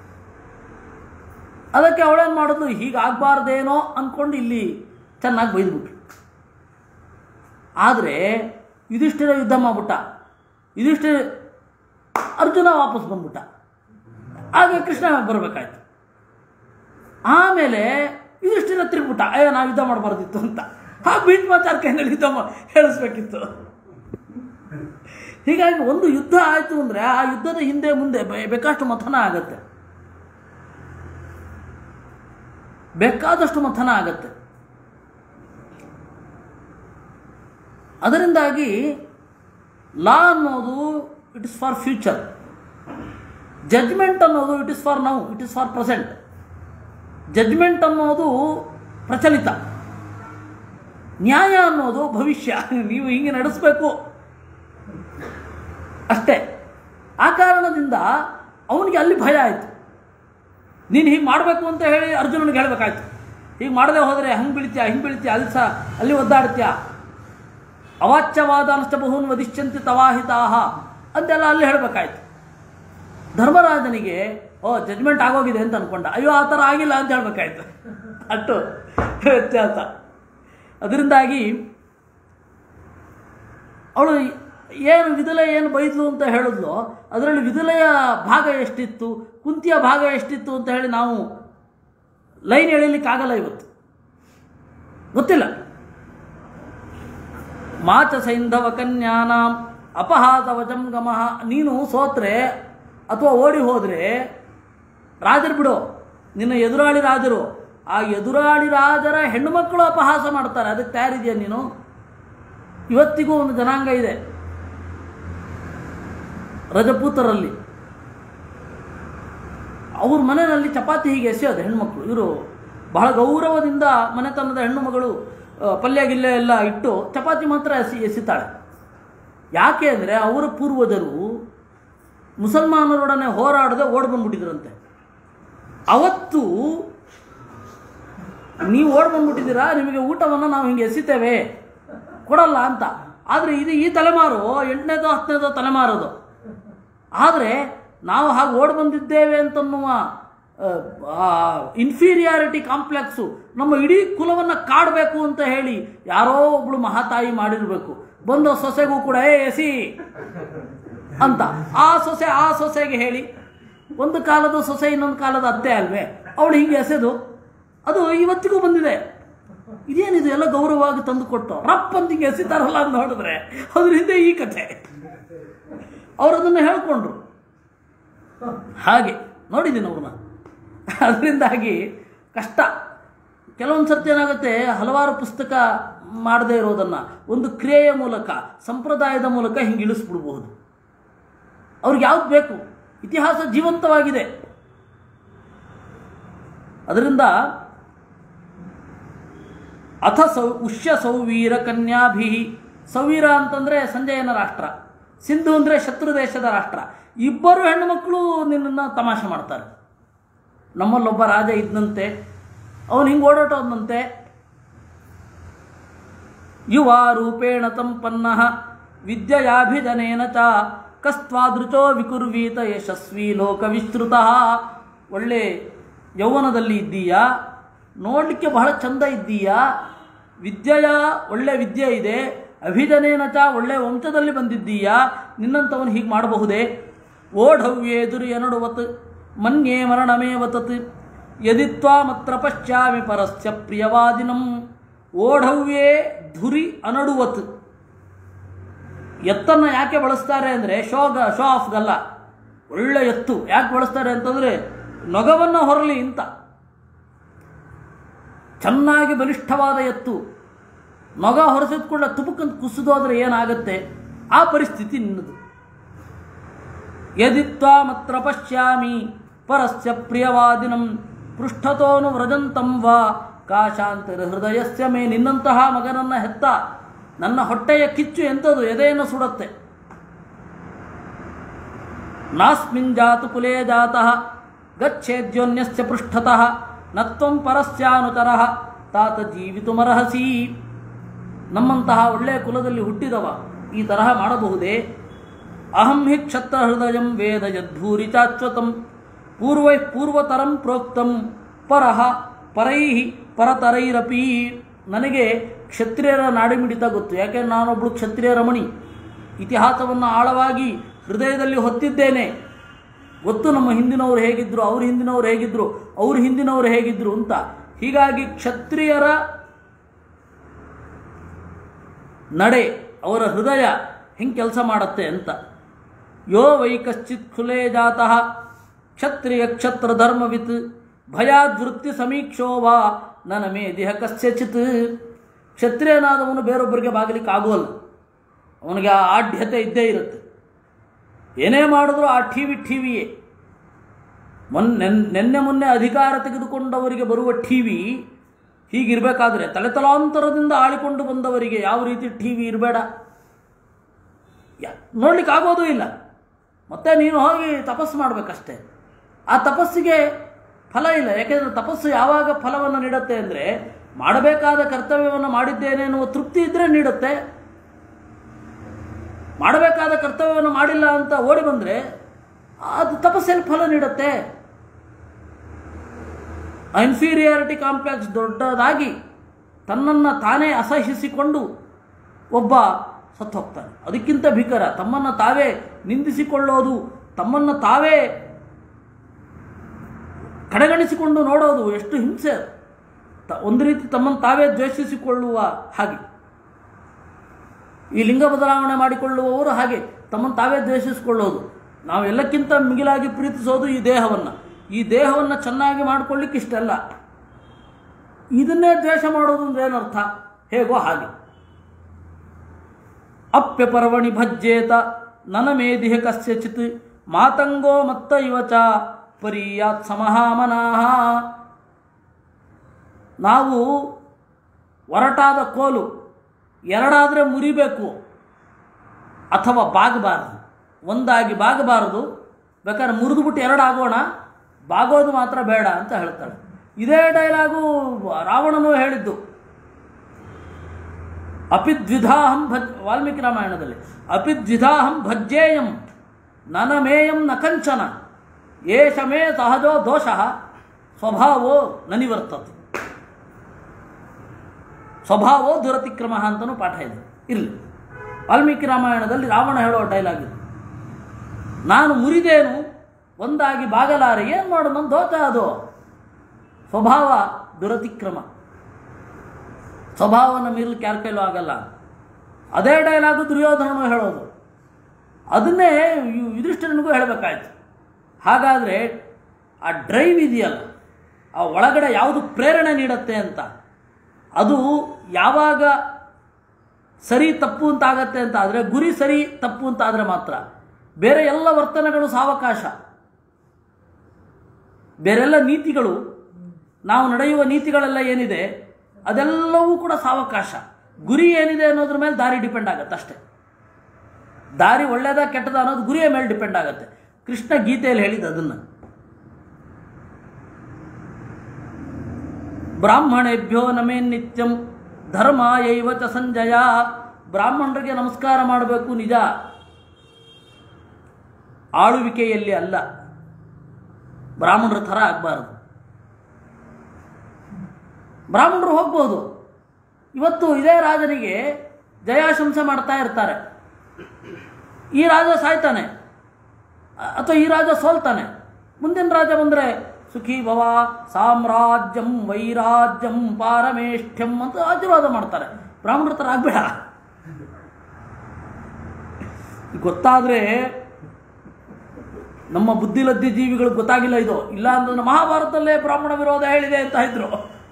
ಅದಕ್ಕೆ ಅವಳೇನು ಮಾಡೋದು ಹೀಗಾಗಬಾರ್ದೇನೋ ಅಂದ್ಕೊಂಡು ಇಲ್ಲಿ ಚೆನ್ನಾಗಿ ಬೈದ್ಬಿಟ್ರು ಆದರೆ ಯುಧಿಷ್ಠಿರ ಯುದ್ಧ ಮಾಡ್ಬಿಟ್ಟ ಯುಧಿಷ್ಠಿರ ಅರ್ಜುನ ವಾಪಸ್ ಬಂದ್ಬಿಟ್ಟ ಆಗ ಕೃಷ್ಣ ಬರಬೇಕಾಯ್ತು ಆಮೇಲೆ ಯುಧಿಷ್ಠಿರ ತಿರುಗ್ಬಿಟ್ಟ ಅಯ್ಯೋ ನಾವು ಯುದ್ಧ ಮಾಡಬಾರ್ದಿತ್ತು ಅಂತ ಆ ಭೀಷ್ಮಾಚಾರ ಕೈನಲ್ಲಿ ಯುದ್ಧ ಮಾ- ಹೇಳಿಸ್ಬೇಕಿತ್ತು ಹೀಗಾಗಿ ಒಂದು ಯುದ್ಧ ಆಯಿತು ಅಂದರೆ ಆ ಯುದ್ಧದ ಹಿಂದೆ ಮುಂದೆ ಬೆ- ಬೇಕಾಷ್ಟು ಮಥನ ಆಗತ್ತೆ ಬೇಕಾದಷ್ಟು ಮಥನ ಆಗತ್ತೆ ಅದರಿಂದಾಗಿ ಲಾ ಅನ್ನೋದು it is for future judgement ಅನ್ನೋದು it is for now it is for present judgement ಅನ್ನೋದು ಪ್ರಚಲಿತ ನ್ಯಾಯ ಅನ್ನೋದು ಭವಿಷ್ಯ ನೀವು ಹಿಂಗೆ ನಡೆಸಬೇಕು ಅಷ್ಟೇ ಆ ಕಾರಣದಿಂದ ಅವನಿಗೆ ಅಲ್ಲಿ ಭಯ ಆಯಿತು ನೀನು ಹೀಗೆ ಮಾಡಬೇಕು ಅಂತ ಹೇಳಿ ಅರ್ಜುನನಿಗೆ ಹೇಳಬೇಕಾಯ್ತು ಹೀಗೆ ಮಾಡದೆ ಹೋದರೆ ಹಂಗೆ ಬೀಳ್ತೀಯ ಹಿಂಗೆ ಬೀಳ್ತೀಯ ಅಲ್ಲಿ ಸಹ ಅಲ್ಲಿ ಒದ್ದಾಡ್ತೀಯ ಅವಾಚ್ಯವಾದ ಅನಷ್ಟ ಬಹುನ್ ವದಿಷ್ಯಂತಿ ತವಾಹಿತಾಹ ಅಂತೆಲ್ಲ ಅಲ್ಲಿ ಹೇಳಬೇಕಾಯ್ತು ಧರ್ಮರಾಜನಿಗೆ ಓ ಜಜ್ಮೆಂಟ್ ಆಗೋಗಿದೆ ಅಂತ ಅನ್ಕೊಂಡ ಅಯ್ಯೋ ಆ ಥರ ಆಗಿಲ್ಲ ಅಂತ ಹೇಳ್ಬೇಕಾಯ್ತು ಅಷ್ಟು ವ್ಯತ್ಯಾಸ ಅದರಿಂದಾಗಿ ಅವಳು ಏನು ವಿದುಲೆ ಏನು ಬೈದ್ಲು ಅಂತ ಹೇಳಿದ್ಲು ಅದರಲ್ಲಿ ವಿದುಲೆಯ ಭಾಗ ಎಷ್ಟಿತ್ತು ಕುಂತಿಯ ಭಾಗ ಎಷ್ಟಿತ್ತು ಅಂತ ಹೇಳಿ ನಾವು ಲೈನ್ ಎಳೀಲಿಕ್ಕಾಗಲ್ಲ ಇವತ್ತು ಗೊತ್ತಿಲ್ಲ ಮಾಚ ಸೈಂಧವ ಕನ್ಯಾನಾಂ ಅಪಹಾತ ವಜಂ ಗಮಃ ನೀನು ಸೋತ್ರೆ ಅಥವಾ ಓಡಿ ಹೋದರೆ ರಾಜರು ಬಿಡು ನಿನ್ನ ಎದುರಾಳಿ ರಾಜರು ಆ ಎದುರಾಳಿ ರಾಜರ ಹೆಣ್ಣುಮಕ್ಕಳು ಅಪಹಾಸ ಮಾಡ್ತಾರೆ ಅದಕ್ಕೆ ತಯಾರಿದೆಯಾ ನೀನು ಇವತ್ತಿಗೂ ಒಂದು ಜನಾಂಗ ಇದೆ ರಜಪೂತರಲ್ಲಿ ಅವ್ರ ಮನೆಯಲ್ಲಿ ಚಪಾತಿ ಹೀಗೆ ಎಸೆಯೋದು ಹೆಣ್ಮಕ್ಳು ಇವರು ಬಹಳ ಗೌರವದಿಂದ ಮನೆತನದ ಹೆಣ್ಣು ಮಗಳು ಆ, ಪಲ್ಯ ಗಿಲ್ಯ ಎಲ್ಲ ಇಟ್ಟು ಚಪಾತಿ ಮಾತ್ರ ಎಸಿ ಎಸಿತಾಳೆ ಯಾಕೆ ಅಂದರೆ ಅವರ ಪೂರ್ವಜರು ಮುಸಲ್ಮಾನರೊಡನೆ ಹೋರಾಡದೆ ಓಡ್ ಬಂದ್ಬಿಟ್ಟಿದ್ರಂತೆ ಅವತ್ತು ನೀವು ಓಡ್ ಬಂದ್ಬಿಟ್ಟಿದ್ದೀರಾ ನಿಮಗೆ ಊಟವನ್ನು ನಾವು ಹಿಂಗೆ ಎಸಿತೇವೆ ಕೊಡಲ್ಲ ಅಂತ ಆದರೆ ಇದು ಈ ತಲೆಮಾರು ಎಂಟನೇದೋ ಹತ್ತನೇದೋ ತಲೆಮಾರದು ಆದರೆ ನಾವು ಹಾಗೆ ಓಡ್ ಬಂದಿದ್ದೇವೆ ಅಂತನ್ನುವ ಇನ್ಫೀರಿಯಾರಿಟಿ ಕಾಂಪ್ಲೆಕ್ಸು ನಮ್ಮ ಇಡೀ ಕುಲವನ್ನು ಕಾಡಬೇಕು ಅಂತ ಹೇಳಿ ಯಾರೋ ಒಬ್ಳು ಮಹಾತಾಯಿ ಮಾಡಿರಬೇಕು ಬಂದು ಸೊಸೆಗೂ ಕೂಡ ಏ ಎಸಿ ಅಂತ ಆ ಸೊಸೆ ಆ ಸೊಸೆಗೆ ಹೇಳಿ ಒಂದು ಕಾಲದ ಸೊಸೆ ಇನ್ನೊಂದು ಕಾಲದ ಅತ್ತೆ ಅಲ್ವೇ ಅವಳು ಹಿಂಗೆ ಎಸೆದು ಅದು ಇವತ್ತಿಗೂ ಬಂದಿದೆ ಇದೇನಿದು ಎಲ್ಲ ಗೌರವವಾಗಿ ತಂದು ಕೊಟ್ಟು ರಪ್ ಅಂತ ಹಿಂಗೆ ಎಸಿತಾರಲ್ಲ ಅಂತ ನೋಡಿದ್ರೆ ಅದ್ರ ಹಿಂದೆ ಈ ಕಥೆ ಅವರು ಅದನ್ನು ಹೇಳ್ಕೊಂಡ್ರು ಹಾಗೆ ನೋಡಿದ್ದೀನಿ ಅವ್ರನ್ನ ಅದರಿಂದಾಗಿ ಕಷ್ಟ ಕೆಲವೊಂದು ಸರ್ತಿ ಏನಾಗುತ್ತೆ ಹಲವಾರು ಪುಸ್ತಕ ಮಾಡದೇ ಇರೋದನ್ನು ಒಂದು ಕ್ರಿಯೆಯ ಮೂಲಕ ಸಂಪ್ರದಾಯದ ಮೂಲಕ ಹಿಂಗೆ ಇಳಿಸ್ಬಿಡ್ಬಹುದು ಅವ್ರಿಗೆ ಯಾವ್ದು ಬೇಕು ಇತಿಹಾಸ ಜೀವಂತವಾಗಿದೆ ಅದರಿಂದ ಅಥ ಸೌ ಉಷ್ಯ ಸೌವೀರ ಕನ್ಯಾಭಿ ಸೌವೀರ ಅಂತಂದರೆ ಸಂಜಯನ ರಾಷ್ಟ್ರ ಸಿಂಧು ಅಂದರೆ ಶತ್ರು ದೇಶದ ರಾಷ್ಟ್ರ ಇಬ್ಬರು ಹೆಣ್ಣುಮಕ್ಕಳು ನಿನ್ನನ್ನು ತಮಾಷೆ ಮಾಡ್ತಾರೆ ನಮ್ಮಲ್ಲೊಬ್ಬ ರಾಜ ಇದ್ದಂತೆ ಅವನು ಹಿಂಗೆ ಓಡಾಟೋದಂತೆ ಯುವ ರೂಪೇಣ ಸಂಪನ್ನ ವಿದ್ಯೆಯಾಭಿಧನೇನ ಚ ಕಸ್ತ್ವಾದೃಚೋ ವಿಕುರ್ವೀತ ಯಶಸ್ವಿ ಲೋಕವಿಸ್ತೃತ ಒಳ್ಳೆ ಯೌವನದಲ್ಲಿ ಇದ್ದೀಯಾ ನೋಡಲಿಕ್ಕೆ ಬಹಳ ಚಂದ ಇದ್ದೀಯಾ ವಿದ್ಯೆಯ ಒಳ್ಳೆ ವಿದ್ಯೆ ಇದೆ ಅಭಿಧನೇನ ಚ ಒಳ್ಳೆ ವಂಶದಲ್ಲಿ ಬಂದಿದ್ದೀಯಾ ನಿನ್ನಂಥವನು ಹೀಗೆ ಮಾಡಬಹುದೇ ಓಢವ್ಯೇದುರು ಎನಡುವತ್ ಮನ್ಯೇ ಮರಣಮೇವತತ್ ಯದಿತ್ವಾ ಮತ್ರ ಪಶ್ಚಾಮಿ ಪರಸ್ಯ ಪ್ರಿಯವಾದಿನಂ ಓಢವ್ಯೇ ಧುರಿ ಅನಡುವತ್ ಎತ್ತನ್ನು ಯಾಕೆ ಬಳಸ್ತಾರೆ ಅಂದರೆ ಶೋಗ ಶೋ ಆಫ್ಗಲ್ಲ ಒಳ್ಳೆ ಎತ್ತು ಯಾಕೆ ಬಳಸ್ತಾರೆ ಅಂತಂದರೆ ನೊಗವನ್ನು ಹೊರಲಿ ಅಂತ ಚೆನ್ನಾಗಿ ಬಲಿಷ್ಠವಾದ ಎತ್ತು ನೊಗ ಹೊರಸಿದ ಕೂಡ ತುಪುಕಂತ ಕುಸಿದೋದ್ರೆ ಏನಾಗುತ್ತೆ ಆ ಪರಿಸ್ಥಿತಿ ನಿನ್ನದು ಯದಿತ್ವಾ ಮತ್ರ ಪಶ್ಯಾಮಿ ಪರಸ್ಯ ಪ್ರಿಯವಾದಿನಂ ಪೃಷ್ಠತೋನು ವ್ರಜಂತಂ ವಾ ಕಾಶಾಂತರ ಹೃದಯಸ್ಯ ಮೇ ನಿನ್ನಂತಹ ಮಗನನ್ನ ಹೆತ್ತ ನನ್ನ ಹೊಟ್ಟೆಯ ಕಿಚ್ಚು ಎಂಥದು ಎದೆಯನ್ನು ಸುಡುತ್ತೆ ನಾಸ್ಮಿನ್ ಜಾತು ಕುಲೇ ಜಾತಃ ಗಚ್ಚೇದ್ಯೋನ್ಯಸ್ಯ ಪೃಷ್ಠತಃ ನತ್ವಂ ಪರಸ್ಯಾನುಚರಃ ತಾತ ಜೀವಿತುಮರ್ಹಸಿ ನಮ್ಮಂತಹ ಒಳ್ಳೆಯ ಕುಲದಲ್ಲಿ ಹುಟ್ಟಿದವ ಈ ತರಹ ಮಾಡಬಹುದೇ ಅಹಂ ಹಿ ಕ್ಷತ್ರ ಹೃದಯಂ ವೇದ ಯದ್ಭೂರಿ ಚಾಚ್ವತಂ ಪೂರ್ವೈ ಪೂರ್ವತರಂ ಪ್ರೋಕ್ತಂ ಪರಹ ಪರೈ ಪರತರೈರಪಿ ನನಗೆ ಕ್ಷತ್ರಿಯರ ನಾಡಿಮಿಡಿತ ಗೊತ್ತು ಯಾಕೆ ನಾನೊಬ್ಬಳು ಕ್ಷತ್ರಿಯ ರಮಣಿ ಇತಿಹಾಸವನ್ನು ಆಳವಾಗಿ ಹೃದಯದಲ್ಲಿ ಹೊತ್ತಿದ್ದೇನೆ ಗೊತ್ತು ನಮ್ಮ ಹಿಂದಿನವರು ಹೇಗಿದ್ರು ಅವ್ರ ಹಿಂದಿನವರು ಹೇಗಿದ್ರು ಅವ್ರ ಹಿಂದಿನವರು ಹೇಗಿದ್ರು ಅಂತ ಹೀಗಾಗಿ ಕ್ಷತ್ರಿಯರ ನಡೆ ಅವರ ಹೃದಯ ಹೆಂಗೆ ಕೆಲಸ ಮಾಡುತ್ತೆ ಅಂತ ಯೋ ವೈ ಕಶ್ಚಿತ್ ಖುಲೇ ಜಾತಃ ಕ್ಷತ್ರಿಯ ಕ್ಷತ್ರ ಧರ್ಮವಿತ್ ಭಯಾದ್ವೃತ್ತಿ ಸಮೀಕ್ಷೋ ವಾ ನನ್ನ ಮೇ ದೇಹ ಕಸ್ಯಚಿತ್ ಕ್ಷತ್ರಿಯನಾದವನು ಬೇರೊಬ್ಬರಿಗೆ ಬಾಗಲಿಕ್ಕೆ ಆಗೋಲ್ಲ ಅವನಿಗೆ ಆ ಆಢ್ಯತೆ ಇದ್ದೇ ಇರುತ್ತೆ ಏನೇ ಮಾಡಿದ್ರೂ ಆ ಟಿವಿ ಟಿವಿಯೇ ಮೊನ್ನೆ ನಿನ್ನೆ ಮೊನ್ನೆ ಅಧಿಕಾರ ತೆಗೆದುಕೊಂಡವರಿಗೆ ಬರುವ ಟಿವಿ ಹೀಗಿರಬೇಕಾದ್ರೆ ತಲೆತಲಾಂತರದಿಂದ ಆಳಿಕೊಂಡು ಬಂದವರಿಗೆ ಯಾವ ರೀತಿ ಟಿವಿ ಇರಬೇಡ ನೋಡ್ಲಿಕ್ಕೆ ಆಗೋದೂ ಇಲ್ಲ ಮತ್ತೆ ನೀನು ಹೋಗಿ ತಪಸ್ಸು ಮಾಡಬೇಕಷ್ಟೇ ಆ ತಪಸ್ಸಿಗೆ ಫಲ ಇಲ್ಲ ಯಾಕೆಂದರೆ ತಪಸ್ಸು ಯಾವಾಗ ಫಲವನ್ನು ನೀಡುತ್ತೆ ಅಂದರೆ ಮಾಡಬೇಕಾದ ಕರ್ತವ್ಯವನ್ನು ಮಾಡಿದ್ದೇನೆ ಎನ್ನುವ ತೃಪ್ತಿ ಇದ್ದರೆ ನೀಡುತ್ತೆ ಮಾಡಬೇಕಾದ ಕರ್ತವ್ಯವನ್ನು ಮಾಡಿಲ್ಲ ಅಂತ ಓಡಿ ಬಂದರೆ ಅದು ತಪಸ್ಸಲ್ಲಿ ಫಲ ನೀಡುತ್ತೆ ಇನ್ಫೀರಿಯಾರಿಟಿ ಕಾಂಪ್ಲೆಕ್ಸ್ ದೊಡ್ಡದಾಗಿ ತನ್ನನ್ನು ತಾನೇ ಅಸಹಿಸಿಕೊಂಡು ಒಬ್ಬ ಸತ್ತು ಹೋಗ್ತಾನೆ ಅದಕ್ಕಿಂತ ಭೀಕರ ತಮ್ಮನ್ನು ತಾವೇ ನಿಂದಿಸಿಕೊಳ್ಳೋದು ತಮ್ಮನ್ನು ತಾವೇ ಕಡೆಗಣಿಸಿಕೊಂಡು ನೋಡೋದು ಎಷ್ಟು ಹಿಂಸೆ ಅದು. ತ ಒಂದು ರೀತಿ ತಮ್ಮನ್ನು ತಾವೇ ದ್ವೇಷಿಸಿಕೊಳ್ಳುವ ಹಾಗೆ ಈ ಲಿಂಗ ಬದಲಾವಣೆ ಮಾಡಿಕೊಳ್ಳುವವರು ಹಾಗೆ ತಮ್ಮನ್ನು ತಾವೇ ದ್ವೇಷಿಸಿಕೊಳ್ಳೋದು ನಾವು ಎಲ್ಲಕ್ಕಿಂತ ಮಿಗಿಲಾಗಿ ಪ್ರೀತಿಸೋದು ಈ ದೇಹವನ್ನು ಈ ದೇಹವನ್ನು ಚೆನ್ನಾಗಿ ಮಾಡ್ಕೊಳ್ಳಿಕ್ಕೆ ಇಷ್ಟೆಲ್ಲ ಇದನ್ನೇ ದ್ವೇಷ ಮಾಡೋದು ಅಂದ್ರೆ ಏನರ್ಥ ಹೇಗೋ ಹಾಗೆ ಅಪ್ಯ ಪರ್ವಣಿ ಭಜ್ಯೇತ ನನಮೇದಿಹ ಕಸ್ಯಚಿತ್ ಮಾತಂಗೋ ಮತ್ತ ಇವ ಚ ಪರೀಯಾತ್ ಸಮಹಾಮನಾಹ ನಾವು ಒರಟಾದ ಕೋಲು ಎರಡಾದರೆ ಮುರಿಬೇಕು ಅಥವಾ ಬಾಗಬಾರದು ಒಂದಾಗಿ ಬಾಗಬಾರದು ಬೇಕಾದ್ರೆ ಮುರಿದುಬಿಟ್ಟು ಎರಡಾಗೋಣ ಬಾಗೋದು ಮಾತ್ರ ಬೇಡ ಅಂತ ಹೇಳ್ತಾಳೆ ಇದೇ ಡೈಲಾಗು ರಾವಣನು ಹೇಳಿದ್ದು ಅಪಿದ್ವಿಧಾಹಂ ಭಜ್ ವಾಲ್ಮೀಕಿ ರಾಮಾಯಣದಲ್ಲಿ ಅಪಿದ್ವಿಧಾಹಂ ಭಜ್ಯೇಯಂ ನನಮೇಯಂ ನ ಕಂಚನ ಏಷ ಮೇ ಸಹಜೋ ದೋಷ ಸ್ವಭಾವೋ ನನಿವರ್ತತೆ ಸ್ವಭಾವೋ ದುರತಿಕ್ರಮ ಅಂತಲೂ ಪಾಠ ಇದೆ ಇರಲಿ ವಾಲ್ಮೀಕಿ ರಾಮಾಯಣದಲ್ಲಿ ರಾವಣ ಹೇಳೋ ಡೈಲಾಗ್ ಇದು ನಾನು ಮುರಿದೇನು ಒಂದಾಗಿ ಬಾಗಲಾರೆ ಏನು ಮಾಡು ನನ್ನ ದೋಷ ಅದು ಸ್ವಭಾವ ದುರತಿಕ್ರಮ ಸ್ವಭಾವವನ್ನು ಮೀರಲಿಕ್ಕೆ ಯಾರ ಕೈಲೂ ಆಗಲ್ಲ ಅದೇ ಡೈಲಾಗು ದುರ್ಯೋಧನನು ಹೇಳೋದು ಅದನ್ನೇ ಯು- ಯುಧಿಷ್ಠಿರನಿಗೂ ಹೇಳಬೇಕಾಯ್ತು ಹಾಗಾದರೆ ಆ ಡ್ರೈವ್ ಇದೆಯಲ್ಲ ಆ ಒಳಗಡೆ ಯಾವುದು ಪ್ರೇರಣೆ ನೀಡುತ್ತೆ ಅಂತ ಅದು ಯಾವಾಗ ಸರಿ ತಪ್ಪು ಅಂತ ಆಗತ್ತೆ ಅಂತ ಆದರೆ ಗುರಿ ಸರಿ ತಪ್ಪು ಅಂತ ಆದರೆ ಮಾತ್ರ ಬೇರೆ ಎಲ್ಲ ವರ್ತನೆಗಳು ಸಾವಕಾಶ ಬೇರೆಲ್ಲ ನೀತಿಗಳು ನಾವು ನಡೆಯುವ ನೀತಿಗಳೆಲ್ಲ ಏನಿದೆ ಅದೆಲ್ಲವೂ ಕೂಡ ಸಾವಕಾಶ ಗುರಿ ಏನಿದೆ ಅನ್ನೋದ್ರ ಮೇಲೆ ದಾರಿ ಡಿಪೆಂಡ್ ಆಗುತ್ತೆ ಅಷ್ಟೇ ದಾರಿ ಒಳ್ಳೇದ ಕೆಟ್ಟದ ಅನ್ನೋದು ಗುರಿಯ ಮೇಲೆ ಡಿಪೆಂಡ್ ಆಗುತ್ತೆ ಕೃಷ್ಣ ಗೀತೆಯಲ್ಲಿ ಹೇಳಿದ ಅದನ್ನು ಬ್ರಾಹ್ಮಣೇಭ್ಯೋ ನಮೇ ನಿತ್ಯಂ ಧರ್ಮ ಯೈವ ಚ ಸಂಜಯ ಬ್ರಾಹ್ಮಣರಿಗೆ ನಮಸ್ಕಾರ ಮಾಡಬೇಕು ನಿಜ ಆಳುವಿಕೆಯಲ್ಲಿ ಅಲ್ಲ ಬ್ರಾಹ್ಮಣರ ಥರ ಆಗಬಾರದು ಬ್ರಾಹ್ಮಣರು ಹೋಗ್ಬೋದು ಇವತ್ತು ಇದೇ ರಾಜನಿಗೆ ಜಯಾಶಂಸೆ ಮಾಡ್ತಾ ಇರ್ತಾರೆ ಈ ರಾಜ ಸಾಯ್ತಾನೆ ಅ- ಅಥವಾ ಈ ರಾಜ ಸೋಲ್ತಾನೆ ಮುಂದಿನ ರಾಜ ಬಂದರೆ ಸುಖಿ ಭವ ಸಾಮ್ರಾಜ್ಯಂ ವೈರಾಜ್ಯಂ ಪಾರಮೇಷ್ಠ್ಯಂ ಅಂತ ಆಶೀರ್ವಾದ ಮಾಡ್ತಾರೆ ಬ್ರಾಹ್ಮಣರ ಥರ ಆಗಬೇಡ ಗೊತ್ತಾದರೆ ನಮ್ಮ ಬುದ್ಧಿಲದ್ದಿ ಜೀವಿಗಳಿಗೆ ಗೊತ್ತಾಗಿಲ್ಲ ಇದು ಇಲ್ಲ ಅಂದ್ರೆ ಮಹಾಭಾರತದಲ್ಲೇ ಬ್ರಾಹ್ಮಣ ವಿರೋಧ ಹೇಳಿದೆ ಅಂತ ಇದ್ರು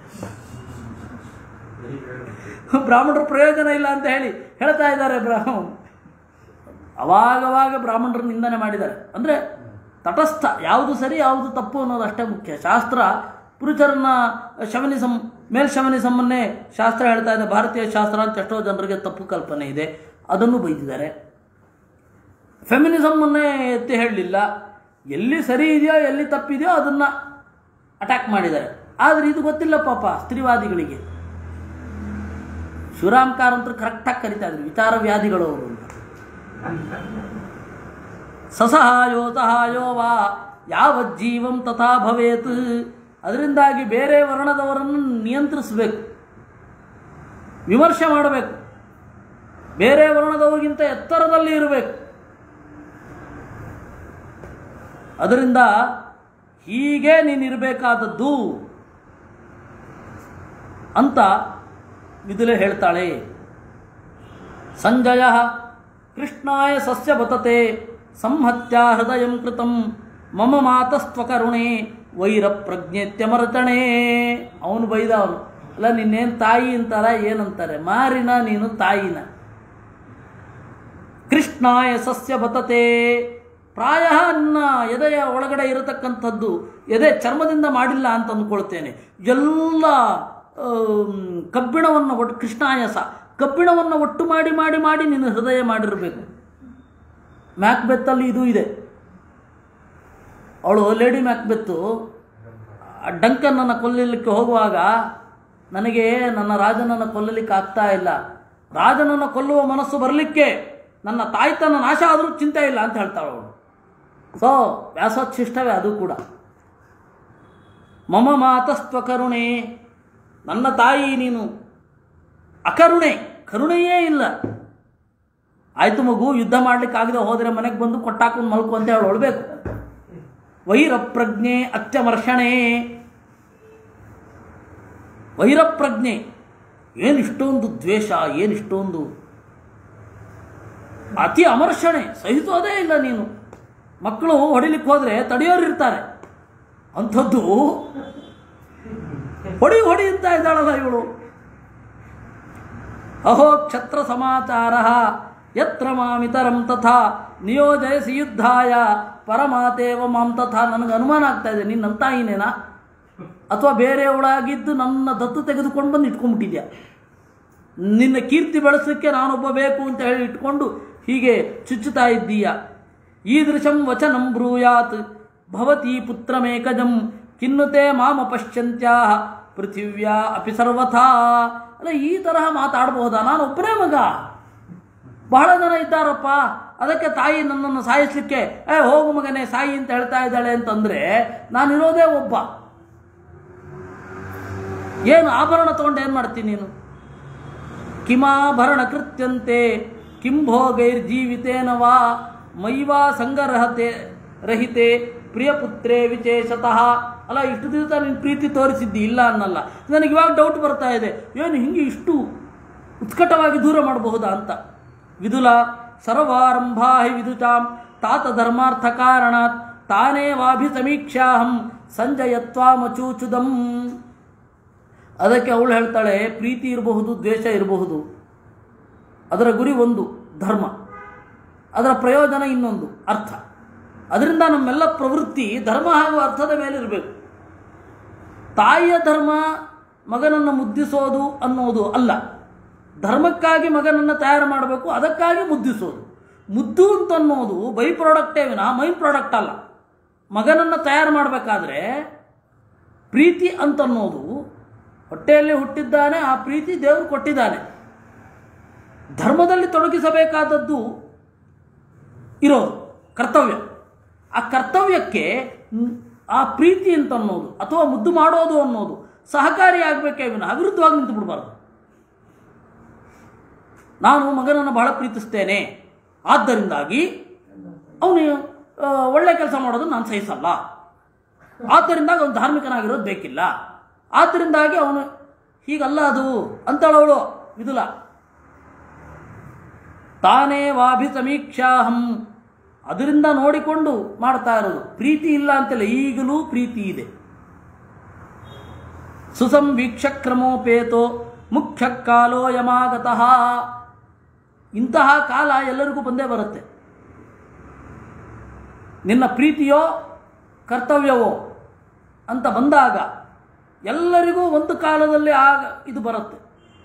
ಬ್ರಾಹ್ಮಣರ ಪ್ರಯೋಜನ ಇಲ್ಲ ಅಂತ ಹೇಳಿ ಹೇಳ್ತಾ ಇದ್ದಾರೆ ಬ್ರಾಹ್ಮ ಅವಾಗವಾಗ ಬ್ರಾಹ್ಮಣರ ನಿಂದನೆ ಮಾಡಿದ್ದಾರೆ ಅಂದರೆ ತಟಸ್ಥ ಯಾವುದು ಸರಿ ಯಾವುದು ತಪ್ಪು ಅನ್ನೋದು ಅಷ್ಟೇ ಮುಖ್ಯ ಶಾಸ್ತ್ರ ಪುರುಷರನ್ನ ಶವನಿಸಂ ಮೇಲ್ಶವನಿಸಮನ್ನೇ ಶಾಸ್ತ್ರ ಹೇಳ್ತಾ ಇದೆ ಭಾರತೀಯ ಶಾಸ್ತ್ರ ಅಂತ ಎಷ್ಟೋ ಜನರಿಗೆ ತಪ್ಪು ಕಲ್ಪನೆ ಇದೆ ಅದನ್ನು ಬೈದಿದ್ದಾರೆ ಫೆಮಿನಿಸಮನ್ನೇ ಎತ್ತಿ ಹೇಳಲಿಲ್ಲ ಎಲ್ಲಿ ಸರಿ ಇದೆಯೋ ಎಲ್ಲಿ ತಪ್ಪಿದೆಯೋ ಅದನ್ನು ಅಟ್ಯಾಕ್ ಮಾಡಿದ್ದಾರೆ ಆದರೆ ಇದು ಗೊತ್ತಿಲ್ಲ ಪಾಪ ಸ್ತ್ರೀವಾದಿಗಳಿಗೆ ಶಿವರಾಮ್ ಕಾರಂತರು ಕರೆಕ್ಟಾಗಿ ಕರಿತಾ ಇದ್ರು ವಿಚಾರ ವ್ಯಾಧಿಗಳು ಅವರು ಅಂತ ಸಸಹಾಯೋ ಸಹಾಯೋ ವಾ ಯಾವಜ್ಜೀವಂ ತಥಾ ಭವೇತ್ ಅದರಿಂದಾಗಿ ಬೇರೆ ವರ್ಣದವರನ್ನು ನಿಯಂತ್ರಿಸಬೇಕು ವಿಮರ್ಶೆ ಮಾಡಬೇಕು ಬೇರೆ ವರ್ಣದವರಿಗಿಂತ ಎತ್ತರದಲ್ಲಿ ಇರಬೇಕು ಅದರಿಂದ ಹೀಗೆ ನೀನಿರಬೇಕಾದದ್ದು ಅಂತ ಮಿದುಲೆ ಹೇಳ್ತಾಳೆ ಸಂಜಯ ಕೃಷ್ಣಾಯ ಸಸ್ಯ ಬತತೆ ಸಂಹತ್ಯ ಹೃದಯ ಕೃತಂ ಮಮ ಮಾತಸ್ತ್ವಕರುಣೆ ವೈರ ಪ್ರಜ್ಞೆತ್ಯಮರ್ಚಣೆ ಅವನು ಬೈದ ಅವನು ಅಲ್ಲ ನಿನ್ನೇನು ತಾಯಿ ಅಂತಾರ ಏನಂತಾರೆ ಮಾರಿನ ನೀನು ತಾಯಿನ ಕೃಷ್ಣಾಯ ಸಸ್ಯ ಬತತೆ ಪ್ರಾಯ ನನ್ನ ಎದೆಯ ಒಳಗಡೆ ಇರತಕ್ಕಂಥದ್ದು ಎದೆ ಚರ್ಮದಿಂದ ಮಾಡಿಲ್ಲ ಅಂತ ಅಂದ್ಕೊಳ್ತೇನೆ ಎಲ್ಲ ಆಮ್, ಕಬ್ಬಿಣವನ್ನು ಒಟ್ಟು ಕೃಷ್ಣಾಯಸ ಕಬ್ಬಿಣವನ್ನು ಒಟ್ಟು ಮಾಡಿ ಮಾಡಿ ಮಾಡಿ ನಿನ್ನ ಹೃದಯ ಮಾಡಿರಬೇಕು ಮ್ಯಾಕ್ಬೆತ್ತಲ್ಲಿ ಇದು ಇದೆ ಅವಳು ಲೇಡಿ ಮ್ಯಾಕ್ಬೆತ್ತು ಆ ಡಂಕನ್ನನ್ನು ಕೊಲ್ಲಲಿಕ್ಕೆ ಹೋಗುವಾಗ ನನಗೆ ನನ್ನ ರಾಜನನ್ನು ಕೊಲ್ಲಲಿಕ್ಕೆ ಆಗ್ತಾ ಇಲ್ಲ ರಾಜನನ್ನು ಕೊಲ್ಲುವ ಮನಸ್ಸು ಬರಲಿಕ್ಕೆ ನನ್ನ ತಾಯ್ತನ ನಾಶ ಆದರೂ ಚಿಂತೆ ಇಲ್ಲ ಅಂತ ಹೇಳ್ತಾಳೆ ಅವಳು ಸೊ ವ್ಯಾಸೋಚ್ಛಿಷ್ಟವೇ ಅದು ಕೂಡ ಮಮ ಮಾತಸ್ತ್ವ ಕರುಣೆ ನನ್ನ ತಾಯಿ ನೀನು ಅಕರುಣೆ ಕರುಣೆಯೇ ಇಲ್ಲ ಆಯ್ತು ಮಗು ಯುದ್ಧ ಮಾಡ್ಲಿಕ್ಕಾಗದೆ ಹೋದರೆ ಮನೆಗೆ ಬಂದು ಕೊಟ್ಟಾಕೊಂಡು ಮಲ್ಕು ಅಂತ ಹೇಳಿ ಹೊಳ್ಬೇಕು ವೈರಪ್ರಜ್ಞೆ ಅತ್ಯಮರ್ಷಣೆ ವೈರಪ್ರಜ್ಞೆ ಏನಿಷ್ಟೊಂದು ದ್ವೇಷ ಏನಿಷ್ಟೊಂದು ಅತಿ ಅಮರ್ಷಣೆ ಸಹಿಸೋದೇ ಇಲ್ಲ ನೀನು ಮಕ್ಕಳು ಹೊಡಿಲಿಕ್ಕೆ ಹೋದ್ರೆ ತಡೆಯೋರು ಇರ್ತಾರೆ ಅಂಥದ್ದು ಹೊಡಿ ಹೊಡಿ ಅಂತ ಇದ್ದಾಳಲ್ಲ ಇವಳು ಅಹೋ ಕ್ಷತ್ರ ಸಮಾಚಾರ ಯತ್ರ ಮಾಮಿತರಂ ತಥಾ ನಿಯೋಜಯಸಿ ಯುದ್ಧಾಯ ಪರಮಾತೇವ ಮಾಂ ತಥಾ ನನಗೆ ಅನುಮಾನ ಆಗ್ತಾ ಇದೆ ನಿನ್ನ ತಾಯಿನೇನಾ ಅಥವಾ ಬೇರೆಯವಳಾಗಿದ್ದು ನನ್ನ ದತ್ತು ತೆಗೆದುಕೊಂಡು ಬಂದು ಇಟ್ಕೊಂಡ್ಬಿಟ್ಟಿದ್ಯಾ ನಿನ್ನ ಕೀರ್ತಿ ಬೆಳೆಸಲಿಕ್ಕೆ ನಾನೊಬ್ಬ ಬೇಕು ಅಂತ ಹೇಳಿ ಇಟ್ಕೊಂಡು ಹೀಗೆ ಚುಚ್ಚುತ್ತಾ ಇದ್ದೀಯ ಈದೃಶಂ ವಚನಂ ಬ್ರೂಯಾತ್ ಭವತಿ ಪುತ್ರಮೇಕಜಂ ಕಿನ್ನುತೆ ಮಾಮ ಪಶ್ಯಂತ್ಯಾ ಪೃಥಿವ್ಯಾ ಅಪಿ ಸರ್ವಥಾ ಅಲ್ಲ ಈ ತರಹ ಮಾತಾಡಬಹುದಾ ನಾನು ಒಬ್ಬನೇ ಮಗ ಬಹಳ ಜನ ಇದ್ದಾರಪ್ಪ ಅದಕ್ಕೆ ತಾಯಿ ನನ್ನನ್ನು ಸಾಯಿಸ್ಲಿಕ್ಕೆ ಏ ಹೋಗು ಮಗನೇ ಸಾಯಿ ಅಂತ ಹೇಳ್ತಾ ಇದ್ದಾಳೆ ಅಂತಂದ್ರೆ ನಾನಿರೋದೇ ಒಬ್ಬ ಏನು ಆಭರಣ ತಗೊಂಡು ಏನು ಮಾಡ್ತೀನಿ ನೀನು ಕಿಮಾಭರಣ ಕೃತ್ಯಂತೆ ಕಿಂ ಭೋಗೈರ್ಜೀವಿತೇನ ವಾ ಮೈವಾ ಸಂಗರಹತೆ ರಹಿತೆ ಪ್ರಿಯಪುತ್ರೇ ವಿಶೇಷತಃ ಅಲ್ಲ ಇಷ್ಟು ದಿವಸ ನೀನು ಪ್ರೀತಿ ತೋರಿಸಿದ್ದಿ ಇಲ್ಲ ಅನ್ನಲ್ಲ ನನಗೆ ಇವಾಗ ಡೌಟ್ ಬರ್ತಾ ಇದೆ ಏನು ಹಿಂಗೆ ಇಷ್ಟು ಉತ್ಕಟವಾಗಿ ದೂರ ಮಾಡಬಹುದಾ ಅಂತ ವಿದುಲ ಸರ್ವಾರಂಭಾ ಹಿ ವಿದುಚಾಂ ತಾತ ಧರ್ಮಾರ್ಥ ಕಾರಣಾತ್ ತಾನೇ ವಾಭಿ ಸಮೀಕ್ಷಾಹಂ ಸಂಜಯತ್ವಾಮಚೂಚುದಂ ಅದಕ್ಕೆ ಅವಳು ಹೇಳ್ತಾಳೆ ಪ್ರೀತಿ ಇರಬಹುದು ದ್ವೇಷ ಇರಬಹುದು ಅದರ ಗುರಿ ಒಂದು ಧರ್ಮ ಅದರ ಪ್ರಯೋಜನ ಇನ್ನೊಂದು ಅರ್ಥ ಅದರಿಂದ ನಮ್ಮೆಲ್ಲ ಪ್ರವೃತ್ತಿ ಧರ್ಮ ಹಾಗೂ ಅರ್ಥದ ಮೇಲೆ ಇರಬೇಕು ತಾಯಿಯ ಧರ್ಮ ಮಗನನ್ನು ಮುದ್ದಿಸೋದು ಅನ್ನೋದು ಅಲ್ಲ ಧರ್ಮಕ್ಕಾಗಿ ಮಗನನ್ನು ತಯಾರು ಮಾಡಬೇಕು ಅದಕ್ಕಾಗಿ ಮುದ್ದಿಸೋದು ಮುದ್ದು ಅಂತನ್ನೋದು ಬೈ ಪ್ರಾಡಕ್ಟೇ ವಿನ ಮೈನ್ ಪ್ರಾಡಕ್ಟ್ ಅಲ್ಲ ಮಗನನ್ನು ತಯಾರು ಮಾಡಬೇಕಾದ್ರೆ ಪ್ರೀತಿ ಅಂತನ್ನೋದು ಹೊಟ್ಟೆಯಲ್ಲಿ ಹುಟ್ಟಿದ್ದಾನೆ ಆ ಪ್ರೀತಿ ದೇವರು ಕೊಟ್ಟಿದ್ದಾನೆ ಧರ್ಮದಲ್ಲಿ ತೊಡಗಿಸಬೇಕಾದದ್ದು ಇರೋದು ಕರ್ತವ್ಯ ಆ ಕರ್ತವ್ಯಕ್ಕೆ ಮ್, ಆ ಪ್ರೀತಿ ಅಂತ ಅನ್ನೋದು ಅಥವಾ ಮುದ್ದು ಮಾಡೋದು ಅನ್ನೋದು ಸಹಕಾರಿಯಾಗಬೇಕೇ ವಿನ ಅವಿರುದ್ಧವಾಗಿ ನಿಂತು ಬಿಡಬಾರ್ದು ನಾನು ಮಗನನ್ನು ಬಹಳ ಪ್ರೀತಿಸ್ತೇನೆ ಆದ್ದರಿಂದಾಗಿ ಅವನು ಆ, ಒಳ್ಳೆ ಕೆಲಸ ಮಾಡೋದು ನಾನು ಸಹಿಸಲ್ಲ ಆದ್ದರಿಂದಾಗಿ ಅವನು ಧಾರ್ಮಿಕನಾಗಿರೋದು ಬೇಕಿಲ್ಲ ಆದ್ದರಿಂದಾಗಿ ಅವನು ಹೀಗಲ್ಲ ಅದು ಅಂತಳವಳು ವಿದುಲ ತಾನೇ ವಾಭಿ ಸಮೀಕ್ಷಾಹಂ ಅದರಿಂದ ನೋಡಿಕೊಂಡು ಮಾಡ್ತಾ ಇರೋದು ಪ್ರೀತಿ ಇಲ್ಲ ಅಂತಿಲ್ಲ ಈಗಲೂ ಪ್ರೀತಿ ಇದೆ ಸುಸಂವೀಕ್ಷ ಕ್ರಮೋಪೇತೋ ಮುಖ್ಯ ಕಾಲೋ ಯಮಾಗತಃ ಇಂತಹ ಕಾಲ ಎಲ್ಲರಿಗೂ ಬಂದೇ ಬರುತ್ತೆ ನಿನ್ನ ಪ್ರೀತಿಯೋ ಕರ್ತವ್ಯವೋ ಅಂತ ಬಂದಾಗ ಎಲ್ಲರಿಗೂ ಒಂದು ಕಾಲದಲ್ಲಿ ಆಗ ಇದು ಬರುತ್ತೆ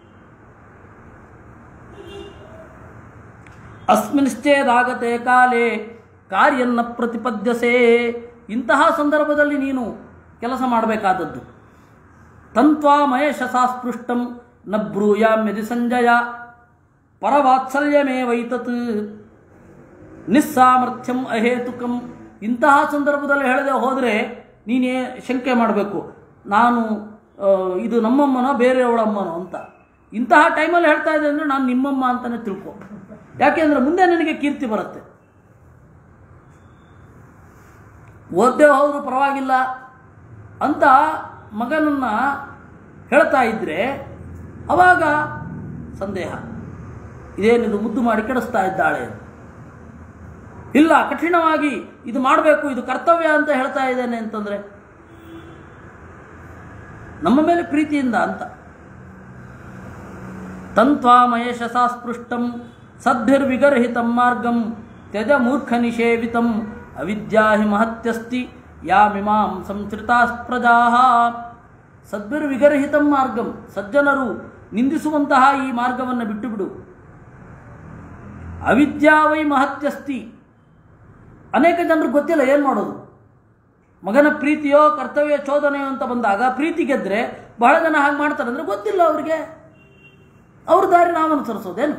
ಅಸ್ಮಿನ್ಶ್ಚೇದಾಗತೆ ಕಾಲೇ ಕಾರ್ಯನ್ನ ಪ್ರತಿಪದ್ಯಸೆ ಇಂತಹ ಸಂದರ್ಭದಲ್ಲಿ ನೀನು ಕೆಲಸ ಮಾಡಬೇಕಾದದ್ದು ತಂತ್ವಾ ಮಯಶಸಾ ಸ್ಪೃಷ್ಟಂ ನ ಬ್ರೂಯಾಮ್ಯದಿ ಸಂಜಯ ಪರವಾತ್ಸಲ್ಯಮೇ ವೈತತ್ ನಿಸ್ಸಾಮರ್ಥ್ಯಂ ಅಹೇತುಕಂ ಇಂತಹ ಸಂದರ್ಭದಲ್ಲಿ ಹೇಳದೆ ಹೋದರೆ ನೀನೇ ಶಂಕೆ ಮಾಡಬೇಕು ನಾನು ಆ, ಇದು ನಮ್ಮಮ್ಮನೋ ಬೇರೆಯವಳಮ್ಮನೋ ಅಂತ ಇಂತಹ ಟೈಮಲ್ಲಿ ಹೇಳ್ತಾ ಇದೆ ಅಂದರೆ ನಾನು ನಿಮ್ಮಮ್ಮ ಅಂತಲೇ ತಿಳ್ಕೊ ಯಾಕೆಂದರೆ ಮುಂದೆ ನನಗೆ ಕೀರ್ತಿ ಬರುತ್ತೆ ಓದ್ದೇ ಹೋದರೂ ಪರವಾಗಿಲ್ಲ ಅಂತ ಮಗನನ್ನು ಹೇಳ್ತಾ ಇದ್ದರೆ ಅವಾಗ ಸಂದೇಹ ಇದೇನಿದು ಮುದ್ದು ಮಾಡಿ ಕೆಡಿಸ್ತಾ ಇದ್ದಾಳೆ ಅಂತ. ಇಲ್ಲ ಕಠಿಣವಾಗಿ ಇದು ಮಾಡಬೇಕು ಇದು ಕರ್ತವ್ಯ ಅಂತ ಹೇಳ್ತಾ ಇದ್ದೇನೆ ಅಂತಂದರೆ ನಮ್ಮ ಮೇಲೆ ಪ್ರೀತಿಯಿಂದ ಅಂತ ತಂತ್ವಾಮಯಶಸಾ ಸ್ಪೃಷ್ಟಂ ಸದ್ಭಿರ್ವಿಗರ್ಹಿತಂ ಮಾರ್ಗಂ ತ್ಯಜ ಮೂರ್ಖ ನಿಷೇವಿತಂ ಅವಿದ್ಯಾ ಹಿ ಮಹತ್ಯಸ್ತಿ ಯಾಮಿಮಾಂ ಸಂಶ್ರಿತಾ ಪ್ರಜಾ ಸದ್ಭಿರ್ವಿಗರ್ಹಿತಂ ಮಾರ್ಗಂ ಸಜ್ಜನರು ನಿಂದಿಸುವಂತಹ ಈ ಮಾರ್ಗವನ್ನು ಬಿಟ್ಟು ಬಿಡು ಅವಿದ್ಯಾ ವೈ ಮಹತ್ಯಸ್ತಿ ಅನೇಕ ಜನರಿಗೆ ಗೊತ್ತಿಲ್ಲ ಏನು ಮಾಡೋದು ಮಗನ ಪ್ರೀತಿಯೋ ಕರ್ತವ್ಯ ಚೋದನೆಯೋ ಅಂತ ಬಂದಾಗ ಪ್ರೀತಿ ಗೆದ್ರೆ ಬಹಳ ಜನ ಹಾಗೆ ಮಾಡ್ತಾರೆ ಅಂದರೆ ಗೊತ್ತಿಲ್ಲ ಅವ್ರಿಗೆ ಅವ್ರ ದಾರಿ ನಾವು ಅನುಸರಿಸೋದೇನು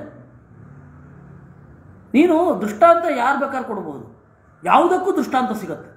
ನೀನು ದೃಷ್ಟಾಂತ ಯಾರು ಬೇಕಾದ್ರೆ ಕೊಡ್ಬೋದು ಯಾವುದಕ್ಕೂ ದೃಷ್ಟಾಂತ ಸಿಗತ್ತೆ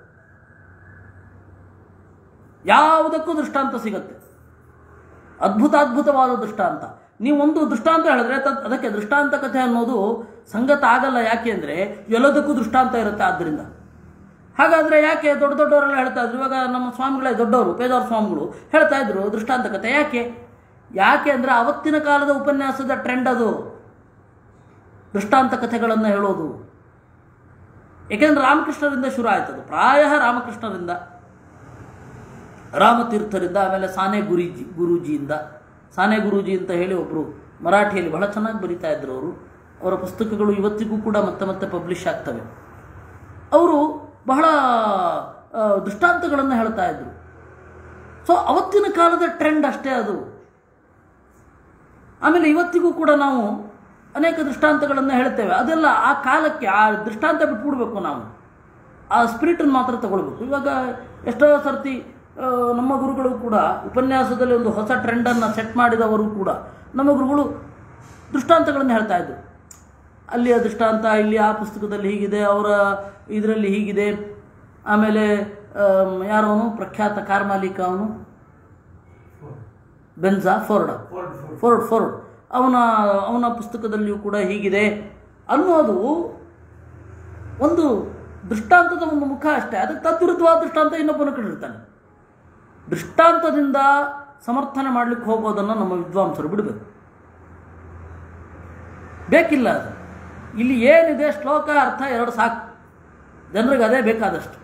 ಯಾವುದಕ್ಕೂ ದೃಷ್ಟಾಂತ ಸಿಗತ್ತೆ ಅದ್ಭುತ ಅದ್ಭುತವಾದ ದೃಷ್ಟಾಂತ ನೀವು ಒಂದು ದೃಷ್ಟಾಂತ ಹೇಳಿದ್ರೆ ತದ್ ಅದಕ್ಕೆ ದೃಷ್ಟಾಂತ ಕಥೆ ಅನ್ನೋದು ಸಂಗತ ಆಗಲ್ಲ ಯಾಕೆ ಅಂದರೆ ಎಲ್ಲದಕ್ಕೂ ದೃಷ್ಟಾಂತ ಇರುತ್ತೆ ಆದ್ದರಿಂದ ಹಾಗಾದರೆ ಯಾಕೆ ದೊಡ್ಡ ದೊಡ್ಡವರೆಲ್ಲ ಹೇಳ್ತಾ ಇದ್ರು ಇವಾಗ ನಮ್ಮ ಸ್ವಾಮಿಗಳೇ ದೊಡ್ಡವರು ಪೇದವ್ರ ಸ್ವಾಮಿಗಳು ಹೇಳ್ತಾ ಇದ್ರು ದೃಷ್ಟಾಂತ ಕಥೆ ಯಾಕೆ ಯಾಕೆ ಅಂದರೆ ಅವತ್ತಿನ ಕಾಲದ ಉಪನ್ಯಾಸದ ಟ್ರೆಂಡ್ ಅದು ದೃಷ್ಟಾಂತ ಕಥೆಗಳನ್ನು ಹೇಳೋದು ಏಕೆಂದರೆ ರಾಮಕೃಷ್ಣರಿಂದ ಶುರು ಆಯ್ತದು ಪ್ರಾಯ ರಾಮಕೃಷ್ಣರಿಂದ ರಾಮತೀರ್ಥರಿಂದ ಆಮೇಲೆ ಸಾನೆ ಗುರುಜಿ ಗುರೂಜಿಯಿಂದ ಸಾನೆ ಗುರೂಜಿ ಅಂತ ಹೇಳಿ ಒಬ್ಬರು ಮರಾಠಿಯಲ್ಲಿ ಬಹಳ ಚೆನ್ನಾಗಿ ಬರಿತಾ ಇದ್ರು ಅವರು ಅವರ ಪುಸ್ತಕಗಳು ಇವತ್ತಿಗೂ ಕೂಡ ಮತ್ತೆ ಮತ್ತೆ ಪಬ್ಲಿಷ್ ಆಗ್ತವೆ ಅವರು ಬಹಳ ಆ, ದೃಷ್ಟಾಂತಗಳನ್ನು ಹೇಳ್ತಾ ಇದ್ರು ಸೊ ಅವತ್ತಿನ ಕಾಲದ ಟ್ರೆಂಡ್ ಅಷ್ಟೇ ಅದು ಆಮೇಲೆ ಇವತ್ತಿಗೂ ಕೂಡ ನಾವು ಅನೇಕ ದೃಷ್ಟಾಂತಗಳನ್ನು ಹೇಳ್ತೇವೆ ಅದೆಲ್ಲ ಆ ಕಾಲಕ್ಕೆ ಆ ದೃಷ್ಟಾಂತ ಬಿಟ್ಬಿಡ್ಬೇಕು ನಾವು ಆ ಸ್ಪಿರಿಟನ್ನು ಮಾತ್ರ ತಗೊಳ್ಬೇಕು ಇವಾಗ ಎಷ್ಟೋ ಸರ್ತಿ ಆ, ನಮ್ಮ ಗುರುಗಳು ಕೂಡ ಉಪನ್ಯಾಸದಲ್ಲಿ ಒಂದು ಹೊಸ ಟ್ರೆಂಡನ್ನು ಸೆಟ್ ಮಾಡಿದವರು ಕೂಡ ನಮ್ಮ ಗುರುಗಳು ದೃಷ್ಟಾಂತಗಳನ್ನು ಹೇಳ್ತಾ ಇದ್ರು ಅಲ್ಲಿಯ ದೃಷ್ಟಾಂತ ಇಲ್ಲಿ ಆ ಪುಸ್ತಕದಲ್ಲಿ ಹೀಗಿದೆ ಅವರ ಇದರಲ್ಲಿ ಹೀಗಿದೆ ಆಮೇಲೆ ಆಮ್, ಯಾರವನು ಪ್ರಖ್ಯಾತ ಕಾರ್ ಮಾಲೀಕ ಅವನು ಬೆನ್ಜಾ ಫೋರ್ಡ ಫೋರ್ಡ್ ಫೋರ್ಡ್ ಅವನ ಅವನ ಪುಸ್ತಕದಲ್ಲಿಯೂ ಕೂಡ ಹೀಗಿದೆ ಅನ್ನೋದು ಒಂದು ದೃಷ್ಟಾಂತದ ಒಂದು ಮುಖ ಅಷ್ಟೇ ಅದಕ್ಕೆ ತದ್ವಿರುದ್ಧವಾದ ದೃಷ್ಟಾಂತ ಇನ್ನೊಬ್ಬನ ಕಂಡಿರ್ತಾನೆ ದೃಷ್ಟಾಂತದಿಂದ ಸಮರ್ಥನೆ ಮಾಡಲಿಕ್ಕೆ ಹೋಗೋದನ್ನು ನಮ್ಮ ವಿದ್ವಾಂಸರು ಬಿಡಬೇಕು ಬೇಕಿಲ್ಲ ಅದು ಇಲ್ಲಿ ಏನಿದೆ ಶ್ಲೋಕ ಅರ್ಥ ಎರಡು ಸಾಕು ಜನರಿಗೆ ಅದೇ ಬೇಕಾದಷ್ಟು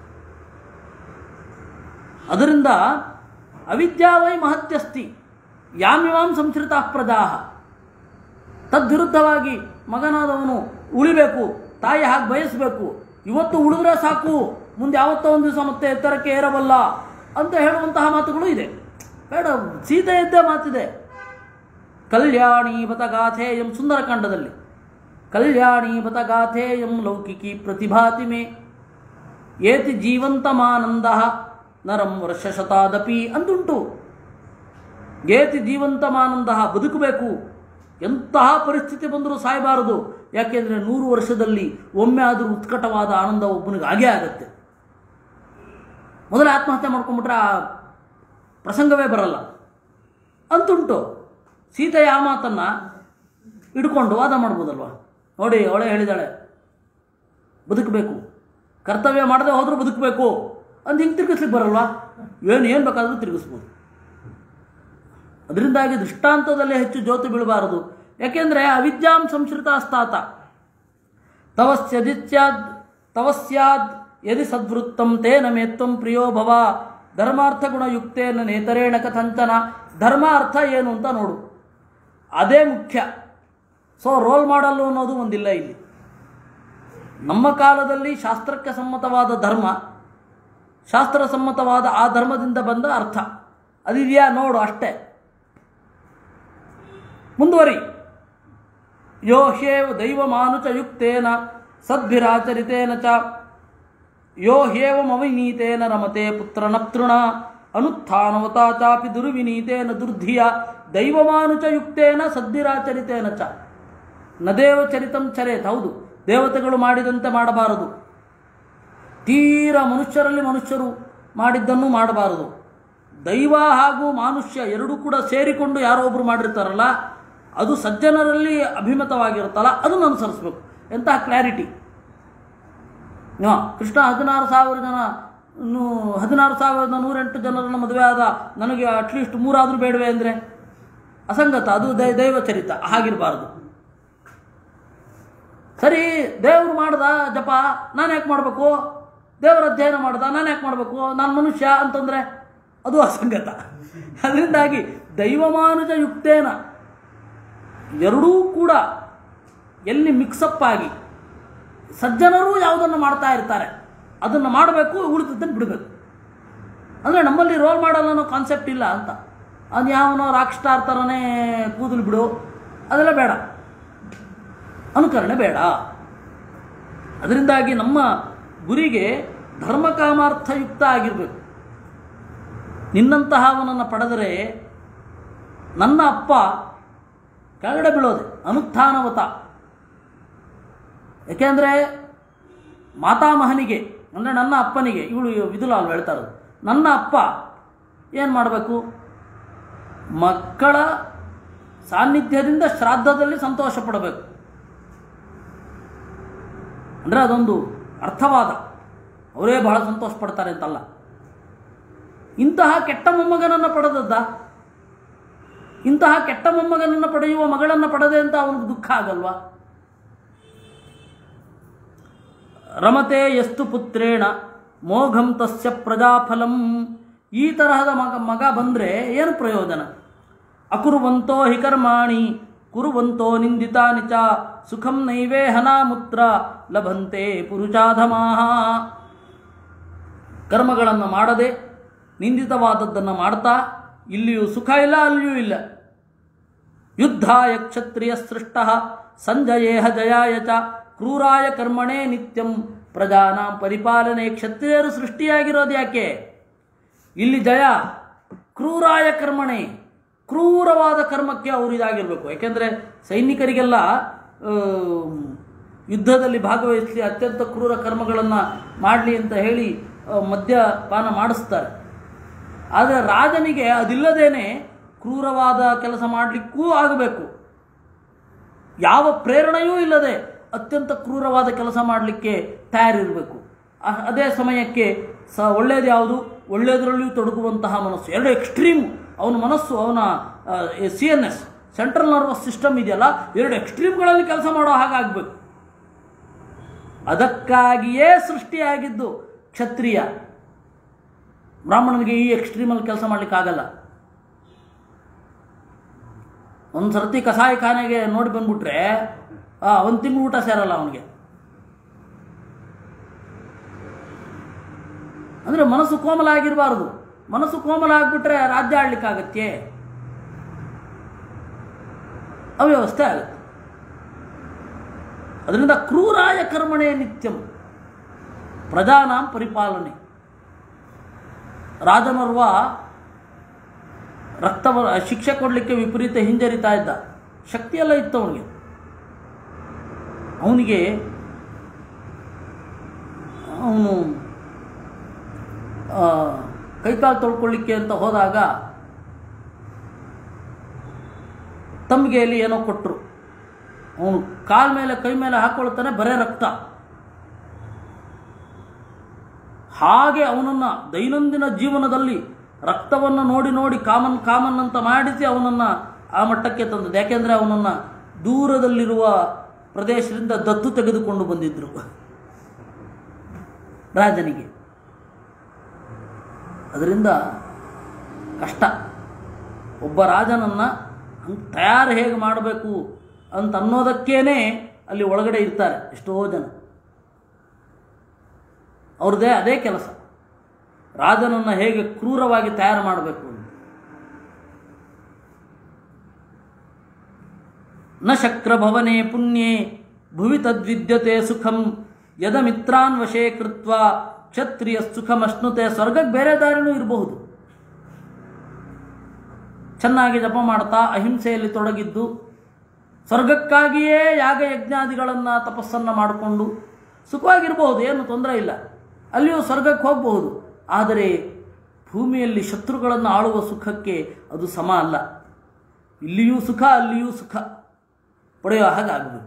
ಅದರಿಂದ ಅವಿದ್ಯಾವೈ ಮಹತ್ಯಸ್ತಿ ಯಾಮಿವಾಂ ಸಂಶ್ರಿತ ಪ್ರಜಾಹ ತದ್ವಿರುದ್ಧವಾಗಿ ಮಗನಾದವನು ಉಳಿಬೇಕು ತಾಯಿ ಹಾಗೆ ಬಯಸಬೇಕು ಇವತ್ತು ಉಳಿದ್ರೆ ಸಾಕು ಮುಂದೆ ಯಾವತ್ತೋ ಒಂದು ದಿವಸ ಮತ್ತೆ ಎತ್ತರಕ್ಕೆ ಏರಬಲ್ಲ ಅಂತ ಹೇಳುವಂತಹ ಮಾತುಗಳು ಇದೆ ಬೇಡ ಸೀತೆಯದ್ದೇ ಮಾತಿದೆ ಕಲ್ಯಾಣಿ ಬತಗಾಥೇಯಂ ಸುಂದರಕಾಂಡದಲ್ಲಿ ಕಲ್ಯಾಣಿ ಬತಗಾಥೇಯಂ ಲೌಕಿಕಿ ಪ್ರತಿಭಾತಿ ಮೇ ಏತಿ ಜೀವಂತಮಾನಂದ ನರಂ ವರ್ಷಶತಾದಪಿ ಅಂದುಂಟು ಏತಿ ಜೀವಂತಮಾನಂದ ಬದುಕಬೇಕು ಎಂತಹ ಪರಿಸ್ಥಿತಿ ಬಂದರೂ ಸಾಯಬಾರದು ಯಾಕೆಂದರೆ ನೂರು ವರ್ಷದಲ್ಲಿ ಒಮ್ಮೆ ಆದರೂ ಉತ್ಕಟವಾದ ಆನಂದ ಒಬ್ಬನಿಗೆ ಆಗೇ ಆಗತ್ತೆ ಮೊದಲು ಆತ್ಮಹತ್ಯೆ ಮಾಡ್ಕೊಂಡ್ಬಿಟ್ರೆ ಆ ಪ್ರಸಂಗವೇ ಬರಲ್ಲ ಅಂತುಂಟು ಸೀತೆಯ ಆ ಮಾತನ್ನು ಹಿಡ್ಕೊಂಡು ವಾದ ಮಾಡ್ಬೋದಲ್ವಾ ನೋಡಿ ಅವಳೇ ಹೇಳಿದಾಳೆ ಬದುಕಬೇಕು ಕರ್ತವ್ಯ ಮಾಡದೆ ಹೋದರೂ ಬದುಕಬೇಕು ಅಂತ ಹಿಂಗೆ ತಿರುಗಿಸ್ಲಿಕ್ಕೆ ಬರಲ್ವಾ ಏನು ಏನು ಬೇಕಾದರೂ ತಿರುಗಿಸ್ಬೋದು ಅದರಿಂದಾಗಿ ದೃಷ್ಟಾಂತದಲ್ಲಿ ಹೆಚ್ಚು ಜ್ಯೋತಿ ಬೀಳಬಾರದು ಯಾಕೆಂದರೆ ಅವಿದ್ಯಾಂ ಸಂಶ್ರಿತಾಸ್ತಾತ ತವಸ್ಯದಿತ್ಯಾದ್ ತವಸ್ಯಾದ್ ಯದಿ ಸದ್ವೃತ್ತಂ ತೇನ ಮೇತ್ವಂ ಪ್ರಿಯೋ ಭವ ಧರ್ಮಾರ್ಥ ಗುಣಯುಕ್ತೇನ ನೇತರೇಣ ಕಥಂಚನ ಧರ್ಮ ಅರ್ಥ ಏನು ಅಂತ ನೋಡು ಅದೇ ಮುಖ್ಯ ಸೊ ರೋಲ್ ಮಾಡಲ್ಲು ಅನ್ನೋದು ಒಂದಿಲ್ಲ ಇಲ್ಲಿ ನಮ್ಮ ಕಾಲದಲ್ಲಿ ಶಾಸ್ತ್ರಕ್ಕೆ ಸಮ್ಮತವಾದ ಧರ್ಮ ಶಾಸ್ತ್ರ ಸಮ್ಮತವಾದ ಆ ಧರ್ಮದಿಂದ ಬಂದ ಅರ್ಥ ಅದಿದೆಯಾ ನೋಡು ಅಷ್ಟೇ ಮುಂದುವರಿ ಯೋ ಹ್ಯೇವ ದೈವಮಾನುಚಯುಕ್ತೇನ ಸದ್ಭಿರಾಚರಿತೇನ ಚ ಯೋ ಹ್ಯೇವಮವಿನೀತೇನ ರಮತೆ ಪುತ್ರನಪ್ತೃಣ ಅನುತ್ಥಾನವತಾ ಚಾಪಿ ದುರ್ವಿನೀತೇನ ದುರ್ಧಿಯ ದೈವಮಾನುಚಯುಕ್ತೇನ ಸದ್ಭಿರಾಚರಿತೇನ ಚ ನ ದೇವಚರಿತಂ ಚರೇತ್ ಹೌದು ದೇವತೆಗಳು ಮಾಡಿದಂತೆ ಮಾಡಬಾರದು ತೀರ ಮನುಷ್ಯರಲ್ಲಿ ಮನುಷ್ಯರು ಮಾಡಿದ್ದನ್ನು ಮಾಡಬಾರದು ದೈವ ಹಾಗೂ ಮಾನುಷ್ಯ ಎರಡೂ ಕೂಡ ಸೇರಿಕೊಂಡು ಯಾರೋ ಒಬ್ಬರು ಮಾಡಿರ್ತಾರಲ್ಲ ಅದು ಸಜ್ಜನರಲ್ಲಿ ಅಭಿಮತವಾಗಿರುತ್ತಲ್ಲ ಅದನ್ನು ಅನುಸರಿಸಬೇಕು ಎಂತಹ ಕ್ಲಾರಿಟಿ ಹಾಂ ಕೃಷ್ಣ ಹದಿನಾರು ಸಾವಿರ ಜನ ನು- ಹದಿನಾರು ಸಾವಿರದ ನೂರೆಂಟು ಜನರನ್ನು ಮದುವೆ ಆದ ನನಗೆ ಅಟ್ಲೀಸ್ಟ್ ಮೂರಾದರೂ ಬೇಡವೆ ಅಂದರೆ ಅಸಂಗತ ಅದು ದೈ ದೈವಚರಿತ ಹಾಗಿರಬಾರ್ದು ಸರಿ ದೇವರು ಮಾಡ್ದ ಜಪ ನಾನು ಯಾಕೆ ಮಾಡಬೇಕು ದೇವರ ಅಧ್ಯಯನ ಮಾಡ್ದ ನಾನು ಯಾಕೆ ಮಾಡಬೇಕು ನಾನು ಮನುಷ್ಯ ಅಂತಂದರೆ ಅದು ಅಸಂಗತ ಅದರಿಂದಾಗಿ ದೈವಮಾನುಜ ಯುಕ್ತೇನ ಎರಡೂ ಕೂಡ ಎಲ್ಲಿ ಮಿಕ್ಸಪ್ ಆಗಿ ಸಜ್ಜನರು ಯಾವುದನ್ನು ಮಾಡ್ತಾ ಇರ್ತಾರೆ ಅದನ್ನು ಮಾಡಬೇಕು ಉಳಿದದ್ದನ್ನು ಬಿಡಬೇಕು ಅಂದರೆ ನಮ್ಮಲ್ಲಿ ರೋಲ್ ಮಾಡಲ್ ಅನ್ನೋ ಕಾನ್ಸೆಪ್ಟ್ ಇಲ್ಲ ಅಂತ ಅದು ಯಾವನೋ ರಾಕ್ ಸ್ಟಾರ್ ಥರನೇ ಕೂದಲು ಬಿಡು ಅದೆಲ್ಲ ಬೇಡ ಅನುಕರಣೆ ಬೇಡ ಅದರಿಂದಾಗಿ ನಮ್ಮ ಗುರಿಗೆ ಧರ್ಮಕಾಮಾರ್ಥಯುಕ್ತ ಆಗಿರಬೇಕು ನಿನ್ನಂತಹವನನ್ನು ಪಡೆದರೆ ನನ್ನ ಅಪ್ಪ ಕೆಳಗಡೆ ಬೀಳೋದೆ ಅನುತ್ಥಾನವತ ಯಾಕೆಂದರೆ ಮಾತಾಮಹನಿಗೆ ಅಂದರೆ ನನ್ನ ಅಪ್ಪನಿಗೆ ಇವಳು ವಿದುಲ ಅಲ್ವ ಹೇಳ್ತಾ ಇರೋದು ನನ್ನ ಅಪ್ಪ ಏನು ಮಾಡಬೇಕು ಮಕ್ಕಳ ಸಾನ್ನಿಧ್ಯದಿಂದ ಶ್ರಾದ್ದದಲ್ಲಿ ಸಂತೋಷ ಪಡಬೇಕು ಅಂದರೆ ಅದೊಂದು ಅರ್ಥವಾದ ಅವರೇ ಬಹಳ ಸಂತೋಷ ಪಡ್ತಾರೆ ಅಂತಲ್ಲ ಇಂತಹ ಕೆಟ್ಟ ಮೊಮ್ಮಗನನ್ನು ಪಡೆದದ್ದ ಇಂತಹ ಕೆಟ್ಟ ಮೊಮ್ಮಗನನ್ನು ಪಡೆಯುವ ಮಗಳನ್ನು ಪಡೆದೆ ಅಂತ ಅವನಿಗೆ ದುಃಖ ಆಗಲ್ವಾ ರಮತೆ ಎಷ್ಟು ಪುತ್ರೇಣ ಮೋಘಂ ತಸ್ಯ ಪ್ರಜಾಫಲಂ ಈ ತರಹದ ಮಗ ಮಗ ಬಂದರೆ ಏನು ಪ್ರಯೋಜನ ಅಕುರುವಂತೋ ಹಿ ಕರ್ಮಾಣಿ ಕುರುವಂತೋ ನಿಂದಿತಾನಿ ಚ ಸುಖಂ ನೈವೇ ಹನಾಮುತ್ರ ಲಭಂತೆ ಪುರುಷಾಧಮಾಹ ಕರ್ಮಗಳನ್ನು ಮಾಡದೆ ನಿಂದಿತವಾದದ್ದನ್ನು ಮಾಡ್ತಾ ಇಲ್ಲಿಯೂ ಸುಖ ಇಲ್ಲ ಅಲ್ಲಿಯೂ ಇಲ್ಲ ಯುದ್ಧಾಯ ಕ್ಷತ್ರಿಯ ಸೃಷ್ಟ ಸಂಜಯೇಹ ಜಯಾಯ ಚ ಕ್ರೂರಾಯ ಕರ್ಮಣೇ ನಿತ್ಯಂ ಪ್ರಜಾನಾಂ ಪರಿಪಾಲನೆ ಕ್ಷತ್ರಿಯರು ಸೃಷ್ಟಿಯಾಗಿರೋದು ಯಾಕೆ ಇಲ್ಲಿ ಜಯ ಕ್ರೂರಾಯ ಕರ್ಮಣೆ ಕ್ರೂರವಾದ ಕರ್ಮಕ್ಕೆ ಅವರು ಇದಾಗಿರಬೇಕು ಯಾಕೆಂದರೆ ಸೈನಿಕರಿಗೆಲ್ಲ ಆ, ಯುದ್ಧದಲ್ಲಿ ಭಾಗವಹಿಸಲಿ ಅತ್ಯಂತ ಕ್ರೂರ ಕರ್ಮಗಳನ್ನು ಮಾಡಲಿ ಅಂತ ಹೇಳಿ ಆ, ಮದ್ಯಪಾನ ಮಾಡಿಸ್ತಾರೆ ಆದರೆ ರಾಜನಿಗೆ ಅದಿಲ್ಲದೇನೆ ಕ್ರೂರವಾದ ಕೆಲಸ ಮಾಡಲಿಕ್ಕೂ ಆಗಬೇಕು ಯಾವ ಪ್ರೇರಣೆಯೂ ಇಲ್ಲದೆ ಅತ್ಯಂತ ಕ್ರೂರವಾದ ಕೆಲಸ ಮಾಡಲಿಕ್ಕೆ ತಯಾರಿರಬೇಕು ಅ- ಅದೇ ಸಮಯಕ್ಕೆ ಸ ಒಳ್ಳೆಯದು ಯಾವುದು ಒಳ್ಳೆಯದರಲ್ಲಿಯೂ ತೊಡಗುವಂತಹ ಮನಸ್ಸು ಎರಡು ಎಕ್ಸ್ಟ್ರೀಮ್ ಅವನ ಮನಸ್ಸು ಅವನ C N S central nervous system ಇದೆಯಲ್ಲ ಎರಡು ಎಕ್ಸ್ಟ್ರೀಮ್ಗಳಲ್ಲಿ ಕೆಲಸ ಮಾಡೋ ಹಾಗಾಗಬೇಕು ಅದಕ್ಕಾಗಿಯೇ ಸೃಷ್ಟಿಯಾಗಿದ್ದು ಕ್ಷತ್ರಿಯ ಬ್ರಾಹ್ಮಣನಿಗೆ ಈ ಎಕ್ಸ್ಟ್ರೀಮಲ್ಲಿ ಕೆಲಸ ಮಾಡಲಿಕ್ಕಾಗಲ್ಲ ಒಂದು ಸರ್ತಿ ಕಸಾಯಿಖಾನೆಗೆ ನೋಡಿ ಬಂದ್ಬಿಟ್ರೆ ಒಂದು ತಿಂಗಳು ಊಟ ಸೇರಲ್ಲ ಅವನಿಗೆ ಅಂದರೆ ಮನಸ್ಸು ಕೋಮಲ ಆಗಿರಬಾರ್ದು ಮನಸ್ಸು ಕೋಮಲ ಆಗಿಬಿಟ್ರೆ ರಾಜ್ಯ ಆಡ್ಲಿಕ್ಕಾಗತ್ತೆ ಅವ್ಯವಸ್ಥೆ ಆಗುತ್ತೆ ಅದರಿಂದ ಕ್ರೂರಾಯ ಕರ್ಮಣೆ ನಿತ್ಯಂ ಪ್ರಜಾನಾಂ ಪರಿಪಾಲನೆ ರಾಜನೋರ್ವ ರಕ್ತವ ಶಿಕ್ಷೆ ಕೊಡಲಿಕ್ಕೆ ವಿಪರೀತ ಹಿಂಜರಿತಾ ಇದ್ದ ಶಕ್ತಿಯೆಲ್ಲ ಇತ್ತು ಅವನಿಗೆ ಅವನಿಗೆ ಅವನು ಕೈಕಾಲು ತೊಳ್ಕೊಳ್ಳಿಕ್ಕೆ ಅಂತ ಹೋದಾಗ ತಮ್ಗೆಯಲ್ಲಿ ಏನೋ ಕೊಟ್ಟರು ಅವನು ಕಾಲ ಮೇಲೆ ಕೈ ಮೇಲೆ ಹಾಕೊಳ್ತಾನೆ ಬರೇ ರಕ್ತ ಹಾಗೆ ಅವನನ್ನು ದೈನಂದಿನ ಜೀವನದಲ್ಲಿ ರಕ್ತವನ್ನು ನೋಡಿ ನೋಡಿ ಕಾಮನ್ ಕಾಮನ್ ಅಂತ ಮಾಡಿಸಿ ಅವನನ್ನು ಆ ಮಟ್ಟಕ್ಕೆ ತಂದದ್ದು ಯಾಕೆಂದರೆ ಅವನನ್ನು ದೂರದಲ್ಲಿರುವ ಪ್ರದೇಶದಿಂದ ದತ್ತು ತೆಗೆದುಕೊಂಡು ಬಂದಿದ್ದರು ರಾಜನಿಗೆ ಅದರಿಂದ ಕಷ್ಟ ಒಬ್ಬ ರಾಜನನ್ನು ಹಂಗೆ ತಯಾರು ಹೇಗೆ ಮಾಡಬೇಕು ಅಂತ ಅನ್ನೋದಕ್ಕೇನೆ ಅಲ್ಲಿ ಒಳಗಡೆ ಇರ್ತಾರೆ ಎಷ್ಟೋ ಜನ ಅವ್ರದ್ದೇ ಅದೇ ಕೆಲಸ ರಾಜನನ್ನು ಹೇಗೆ ಕ್ರೂರವಾಗಿ ತಯಾರು ಮಾಡಬೇಕು ಅಂತ ನ ಶಕ್ರಭವನೆ ಪುಣ್ಯೆ ಭುವಿ ತದ್ವಿದ್ಯತೆ ಸುಖಂ ಯದ ಮಿತ್ರಾನ್ ವಶೇ ಕೃತ್ವ ಕ್ಷತ್ರಿಯ ಸುಖಮಶ್ನುತೆ ಸ್ವರ್ಗಕ್ಕೆ ಬೇರೆ ದಾರಿನೂ ಇರಬಹುದು ಚೆನ್ನಾಗಿ ಜಪ ಮಾಡ್ತಾ ಅಹಿಂಸೆಯಲ್ಲಿ ತೊಡಗಿದ್ದು ಸ್ವರ್ಗಕ್ಕಾಗಿಯೇ ಯಾಗ ಯಜ್ಞಾದಿಗಳನ್ನು ತಪಸ್ಸನ್ನು ಮಾಡಿಕೊಂಡು ಸುಖವಾಗಿರ್ಬೋದು ಏನು ತೊಂದರೆ ಇಲ್ಲ ಅಲ್ಲಿಯೂ ಸ್ವರ್ಗಕ್ಕೆ ಹೋಗಬಹುದು ಆದರೆ ಭೂಮಿಯಲ್ಲಿ ಶತ್ರುಗಳನ್ನು ಆಳುವ ಸುಖಕ್ಕೆ ಅದು ಸಮ ಅಲ್ಲ ಇಲ್ಲಿಯೂ ಸುಖ ಅಲ್ಲಿಯೂ ಸುಖ ಪಡೆಯೋ ಹಾಗಾಗಬೇಕು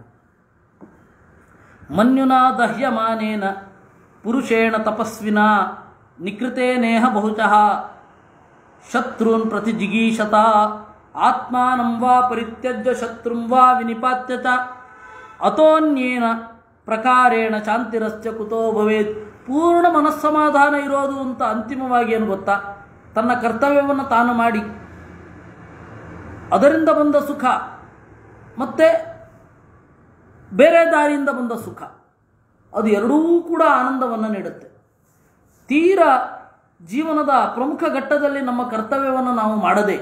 ಮನ್ಯುನಾ ದಹ್ಯಮಾನೇನ ಪುರುಷೇಣ ತಪಸ್ವಿನ ನಿಕೃತೇನೇಹ ಬಹುಶಃ ಶತ್ರುನ್ ಪ್ರತಿ ಜಿಗೀಷತ ಆತ್ಮಾನಂ ವಾ ಪರಿತ್ಯಜ್ಯ ಶತ್ರುಂ ವಾ ವಿನಿಪಾತ್ಯ ಚ ಅತೋನ್ಯೇನ ಪ್ರಕಾರೇಣ ಶಾಂತಿರಸ್ಯ ಕುತೋ ಭವೇತ್ ಪೂರ್ಣ ಮನಸ್ಸಮಾಧಾನ ಇರೋದು ಅಂತ ಅಂತಿಮವಾಗಿ ಏನು ಗೊತ್ತಾ ತನ್ನ ಕರ್ತವ್ಯವನ್ನು ತಾನು ಮಾಡಿ ಅದರಿಂದ ಬಂದ ಸುಖ ಮತ್ತೆ ಬೇರೆ ದಾರಿಯಿಂದ ಬಂದ ಸುಖ ಅದು ಎರಡೂ ಕೂಡ ಆನಂದವನ್ನು ನೀಡುತ್ತೆ ತೀರ ಜೀವನದ ಪ್ರಮುಖ ಘಟ್ಟದಲ್ಲಿ ನಮ್ಮ ಕರ್ತವ್ಯವನ್ನು ನಾವು ಮಾಡದೆ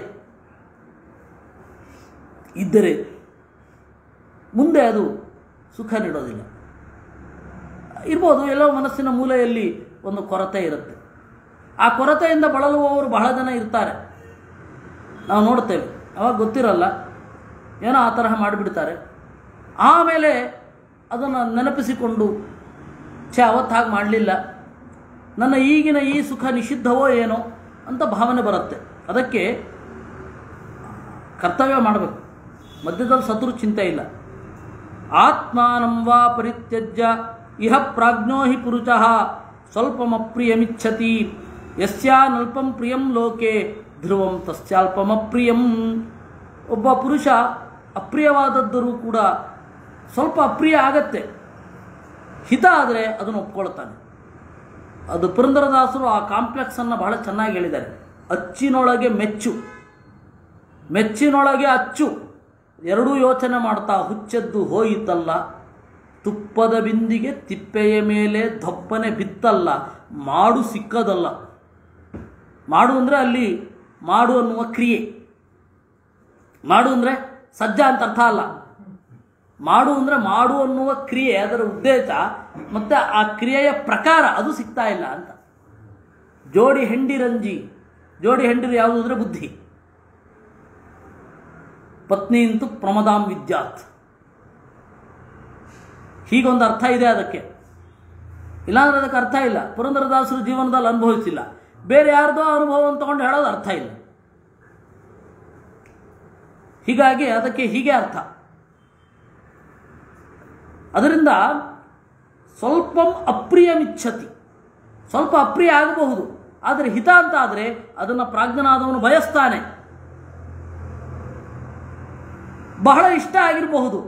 ಇದ್ದರೆ ಮುಂದೆ ಅದು ಸುಖ ನೀಡೋದಿಲ್ಲ ಇರ್ಬೋದು ಎಲ್ಲೋ ಮನಸ್ಸಿನ ಮೂಲೆಯಲ್ಲಿ ಒಂದು ಕೊರತೆ ಇರುತ್ತೆ ಆ ಕೊರತೆಯಿಂದ ಬಳಲುವವರು ಬಹಳ ಜನ ಇರ್ತಾರೆ ನಾವು ನೋಡ್ತೇವೆ ಅವಾಗ ಗೊತ್ತಿರಲ್ಲ ಏನೋ ಆ ತರಹ ಮಾಡಿಬಿಡ್ತಾರೆ ಆಮೇಲೆ ಅದನ್ನು ನೆನಪಿಸಿಕೊಂಡು ಛೇ ಅವತ್ತು ಹಾಗೆ ಮಾಡಲಿಲ್ಲ ನನ್ನ ಈಗಿನ ಈ ಸುಖ ನಿಷಿದ್ಧವೋ ಏನೋ ಅಂತ ಭಾವನೆ ಬರುತ್ತೆ ಅದಕ್ಕೆ ಕರ್ತವ್ಯ ಮಾಡಬೇಕು ಮಧ್ಯದಲ್ಲಿ ಸತ್ರು ಚಿಂತೆ ಇಲ್ಲ ಆತ್ಮಾನಂ ವಾ ಪರಿತ್ಯಜ್ಯ ಇಹ ಪ್ರಾಜ್ಞೋ ಹಿ ಪುರುಷಃ ಸ್ವಲ್ಪಮಪ್ರಿಯಮಿಚ್ಛತಿ ಯಸ್ಯಾನಲ್ಪಂ ಪ್ರಿಯಂ ಲೋಕೆ ಧ್ರುವಂ ತಸ್ಯಾಲ್ಪಮಪ್ರಿಯಂ ಒಬ್ಬ ಪುರುಷ ಅಪ್ರಿಯವಾದದ್ದರೂ ಕೂಡ ಸ್ವಲ್ಪ ಅಪ್ರಿಯ ಆಗತ್ತೆ ಹಿತ ಆದರೆ ಅದನ್ನು ಒಪ್ಕೊಳ್ತಾನೆ ಅದು ಪುರಂದರದಾಸರು ಆ ಕಾಂಪ್ಲೆಕ್ಸನ್ನು ಬಹಳ ಚೆನ್ನಾಗಿ ಹೇಳಿದ್ದಾರೆ ಅಚ್ಚಿನೊಳಗೆ ಮೆಚ್ಚು ಮೆಚ್ಚಿನೊಳಗೆ ಅಚ್ಚು ಎರಡೂ ಯೋಚನೆ ಮಾಡ್ತಾ ಹುಚ್ಚೆದ್ದು ಹೋಯಿತಲ್ಲ ತುಪ್ಪದ ಬಿಂದಿಗೆ ತಿಪ್ಪೆಯ ಮೇಲೆ ದಪ್ಪನೆ ಬಿತ್ತಲ್ಲ ಮಾಡು ಸಿಕ್ಕದಲ್ಲ ಮಾಡು ಅಂದರೆ ಅಲ್ಲಿ ಮಾಡು ಅನ್ನುವ ಕ್ರಿಯೆ ಮಾಡು ಅಂದರೆ ಸಜ್ಜ ಅಂತ ಅರ್ಥ ಅಲ್ಲ ಮಾಡು ಅಂದರೆ ಮಾಡು ಅನ್ನುವ ಕ್ರಿಯೆ ಅದರ ಉದ್ದೇಶ ಮತ್ತು ಆ ಕ್ರಿಯೆಯ ಪ್ರಕಾರ ಅದು ಸಿಗ್ತಾ ಇಲ್ಲ ಅಂತ ಜೋಡಿ ಹೆಂಡಿರಂಜಿ ಜೋಡಿ ಹೆಂಡಿರು ಯಾವುದು ಅಂದರೆ ಬುದ್ಧಿ ಪತ್ನಿ ಇಂತು ಪ್ರಮದಾಂ ವಿದ್ಯಾತ್ ಹೀಗೊಂದು ಅರ್ಥ ಇದೆ ಅದಕ್ಕೆ ಇಲ್ಲಾಂದ್ರೆ ಅದಕ್ಕೆ ಅರ್ಥ ಇಲ್ಲ ಪುರಂದರದಾಸರು ಜೀವನದಲ್ಲಿ ಅನುಭವಿಸಿಲ್ಲ ಬೇರೆ ಯಾರ್ದೋ ಅನುಭವವನ್ನು ತಗೊಂಡು ಹೇಳೋದು ಅರ್ಥ ಇಲ್ಲ ಹೀಗಾಗಿ ಅದಕ್ಕೆ ಹೀಗೆ ಅರ್ಥ ಅದರಿಂದ ಸ್ವಲ್ಪಂ ಅಪ್ರಿಯಮಿಚ್ಛತಿ ಸ್ವಲ್ಪ ಅಪ್ರಿಯ ಆಗಬಹುದು ಆದರೆ ಹಿತ ಅಂತ ಆದರೆ ಅದನ್ನು ಪ್ರಾಜ್ಞನಾದವನು ಬಯಸ್ತಾನೆ ಬಹಳ ಇಷ್ಟ ಆಗಿರಬಹುದು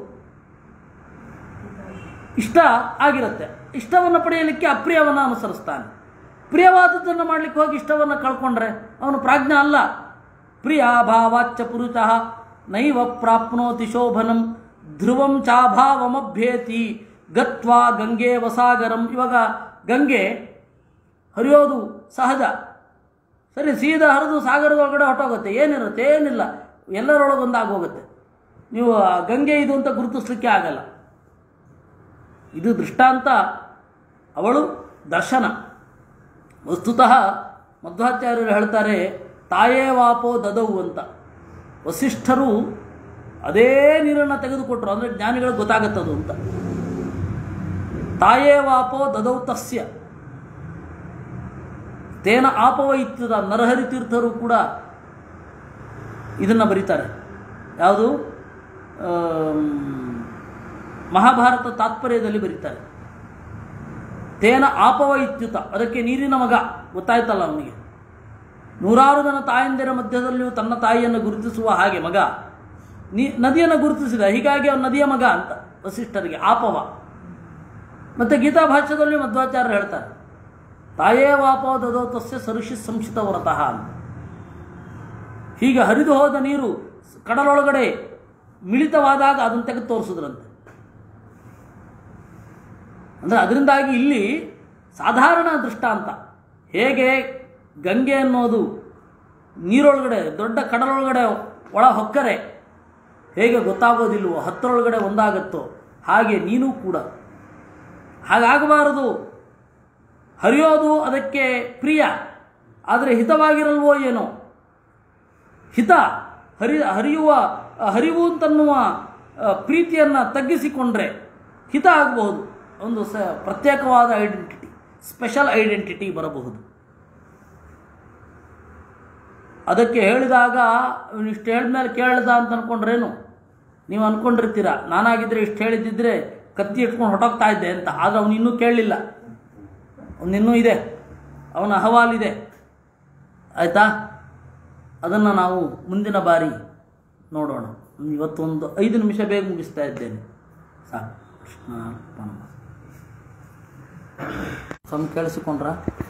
ಇಷ್ಟ ಆಗಿರುತ್ತೆ ಇಷ್ಟವನ್ನು ಪಡೆಯಲಿಕ್ಕೆ ಅಪ್ರಿಯವನ್ನು ಅನುಸರಿಸ್ತಾನೆ ಪ್ರಿಯವಾದದ್ದನ್ನು ಮಾಡಲಿಕ್ಕೆ ಹೋಗಿ ಇಷ್ಟವನ್ನು ಕಳ್ಕೊಂಡ್ರೆ ಅವನು ಪ್ರಾಜ್ಞ ಅಲ್ಲ ಪ್ರಿಯ ಭಾವಾಚ್ಚ ಪುರುಷ ನೈವ ಪ್ರಾಪ್ನೋತಿ ಶೋಭನಂ ಧ್ರುವಂ ಚಾಭಾವಮಭ್ಯೇತಿ ಗತ್ವಾ ಗಂಗೆ ವಸಾಗರಂ ಇವಾಗ ಗಂಗೆ ಹರಿಯೋದು ಸಹಜ ಸರಿ ಸೀದಾ ಹರಿದು ಸಾಗರದೊಳಗಡೆ ಹೊಟ್ಟೋಗುತ್ತೆ ಏನಿರುತ್ತೆ ಏನಿಲ್ಲ ಎಲ್ಲರೊಳಗೊಂದಾಗೋಗುತ್ತೆ ನೀವು ಆ ಗಂಗೆ ಇದು ಅಂತ ಗುರುತಿಸ್ಲಿಕ್ಕೆ ಆಗಲ್ಲ ಇದು ದೃಷ್ಟಾಂತ ಅವಳು ದರ್ಶನ ವಸ್ತುತಃ ಮಧ್ವಾಚಾರ್ಯರು ಹೇಳ್ತಾರೆ ತಾಯೇ ವಾಪೋ ದದವು ಅಂತ ವಸಿಷ್ಠರು ಅದೇ ನೀರನ್ನು ತೆಗೆದುಕೊಟ್ರು ಅಂದರೆ ಜ್ಞಾನಿಗಳಿಗೆ ಗೊತ್ತಾಗತ್ತದು ಅಂತ ತಾಯೇ ವಾಪೋ ದದೌ ತಸ್ಯ ತೇನ ಆಪವ ಇತ್ಯದ ನರಹರಿ ತೀರ್ಥರು ಕೂಡ ಇದನ್ನು ಬರೀತಾರೆ ಯಾವುದು ಆಮ್, ಮಹಾಭಾರತ ತಾತ್ಪರ್ಯದಲ್ಲಿ ಬರೀತಾರೆ ತೇನ ಆಪವ ಇತ್ಯುತ ಅದಕ್ಕೆ ನೀರಿನ ಮಗ ಗೊತ್ತಾಯ್ತಲ್ಲ ಅವನಿಗೆ ನೂರಾರು ಜನ ತಾಯಂದಿರ ಮಧ್ಯದಲ್ಲಿಯೂ ತನ್ನ ತಾಯಿಯನ್ನು ಗುರುತಿಸುವ ಹಾಗೆ ಮಗ ನೀ ನದಿಯನ್ನು ಗುರುತಿಸಿದ ಹೀಗಾಗಿ ಅವನು ನದಿಯ ಮಗ ಅಂತ ವಸಿಷ್ಠರಿಗೆ ಆಪವ ಮತ್ತು ಗೀತಾ ಭಾಷ್ಯದಲ್ಲಿ ಮಧ್ವಾಚಾರ್ಯರು ಹೇಳ್ತಾರೆ ತಾಯೇ ವಾಪೋ ದದೋ ತಸ್ಯ ಸರುಷಿ ಸಂಶಿತ ವ್ರತಃ ಅಂತ ಹೀಗೆ ಹರಿದು ಹೋದ ನೀರು ಕಡಲೊಳಗಡೆ ಮಿಳಿತವಾದಾಗ ಅದನ್ನು ತೆಗೆದು ತೋರಿಸಿದ್ರಂತೆ ಅಂದರೆ ಅದರಿಂದಾಗಿ ಇಲ್ಲಿ ಸಾಧಾರಣ ದೃಷ್ಟಾಂತ ಹೇಗೆ ಗಂಗೆ ಅನ್ನೋದು ನೀರೊಳಗಡೆ ದೊಡ್ಡ ಕಡಲೊಳಗಡೆ ಒಳ ಹೊಕ್ಕರೆ ಹೇಗೆ ಗೊತ್ತಾಗೋದಿಲ್ವೋ ಹತ್ತರೊಳಗಡೆ ಒಂದಾಗತ್ತೋ ಹಾಗೆ ನೀನು ಕೂಡ ಹಾಗಾಗಬಾರದು ಹರಿಯೋದು ಅದಕ್ಕೆ ಪ್ರಿಯ ಆದರೆ ಹಿತವಾಗಿರಲ್ವೋ ಏನೋ ಹಿತ ಹರಿ ಹರಿಯುವ ಹರಿವು ಅಂತನ್ನುವ ಪ್ರೀತಿಯನ್ನು ತಗ್ಗಿಸಿಕೊಂಡ್ರೆ ಹಿತ ಆಗಬಹುದು ಒಂದು ಸ ಪ್ರತ್ಯೇಕವಾದ ಐಡೆಂಟಿಟಿ ಸ್ಪೆಷಲ್ ಐಡೆಂಟಿಟಿ ಬರಬಹುದು ಅದಕ್ಕೆ ಹೇಳಿದಾಗ ಇವನು ಇಷ್ಟು ಹೇಳಿದ್ಮೇಲೆ ಕೇಳ್ದ ಅಂತ ಅಂದ್ಕೊಂಡ್ರೇನು ನೀವು ಅಂದ್ಕೊಂಡಿರ್ತೀರ ನಾನಾಗಿದ್ದರೆ ಇಷ್ಟು ಹೇಳಿದ್ದಿದ್ರೆ ಕತ್ತಿ ಇಟ್ಕೊಂಡು ಹೊಟ್ಟೋಗ್ತಾ ಇದ್ದೆ ಅಂತ ಆದರೆ ಅವನು ಇನ್ನೂ ಕೇಳಲಿಲ್ಲ ಅವನಿನ್ನೂ ಇದೆ ಅವನ ಅಹವಾಲಿದೆ ಆಯಿತಾ ಅದನ್ನು ನಾವು ಮುಂದಿನ ಬಾರಿ ನೋಡೋಣ ಇವತ್ತೊಂದು ಐದು ನಿಮಿಷ ಬೇಗ ಮುಗಿಸ್ತಾ ಇದ್ದೇನೆ ಸಾಕು ಕೃಷ್ಣ ಅರ್ಪಣ. ಸ್ವಾಮಿ ಕೇಳಿಸಿಕೊಂಡ್ರಾ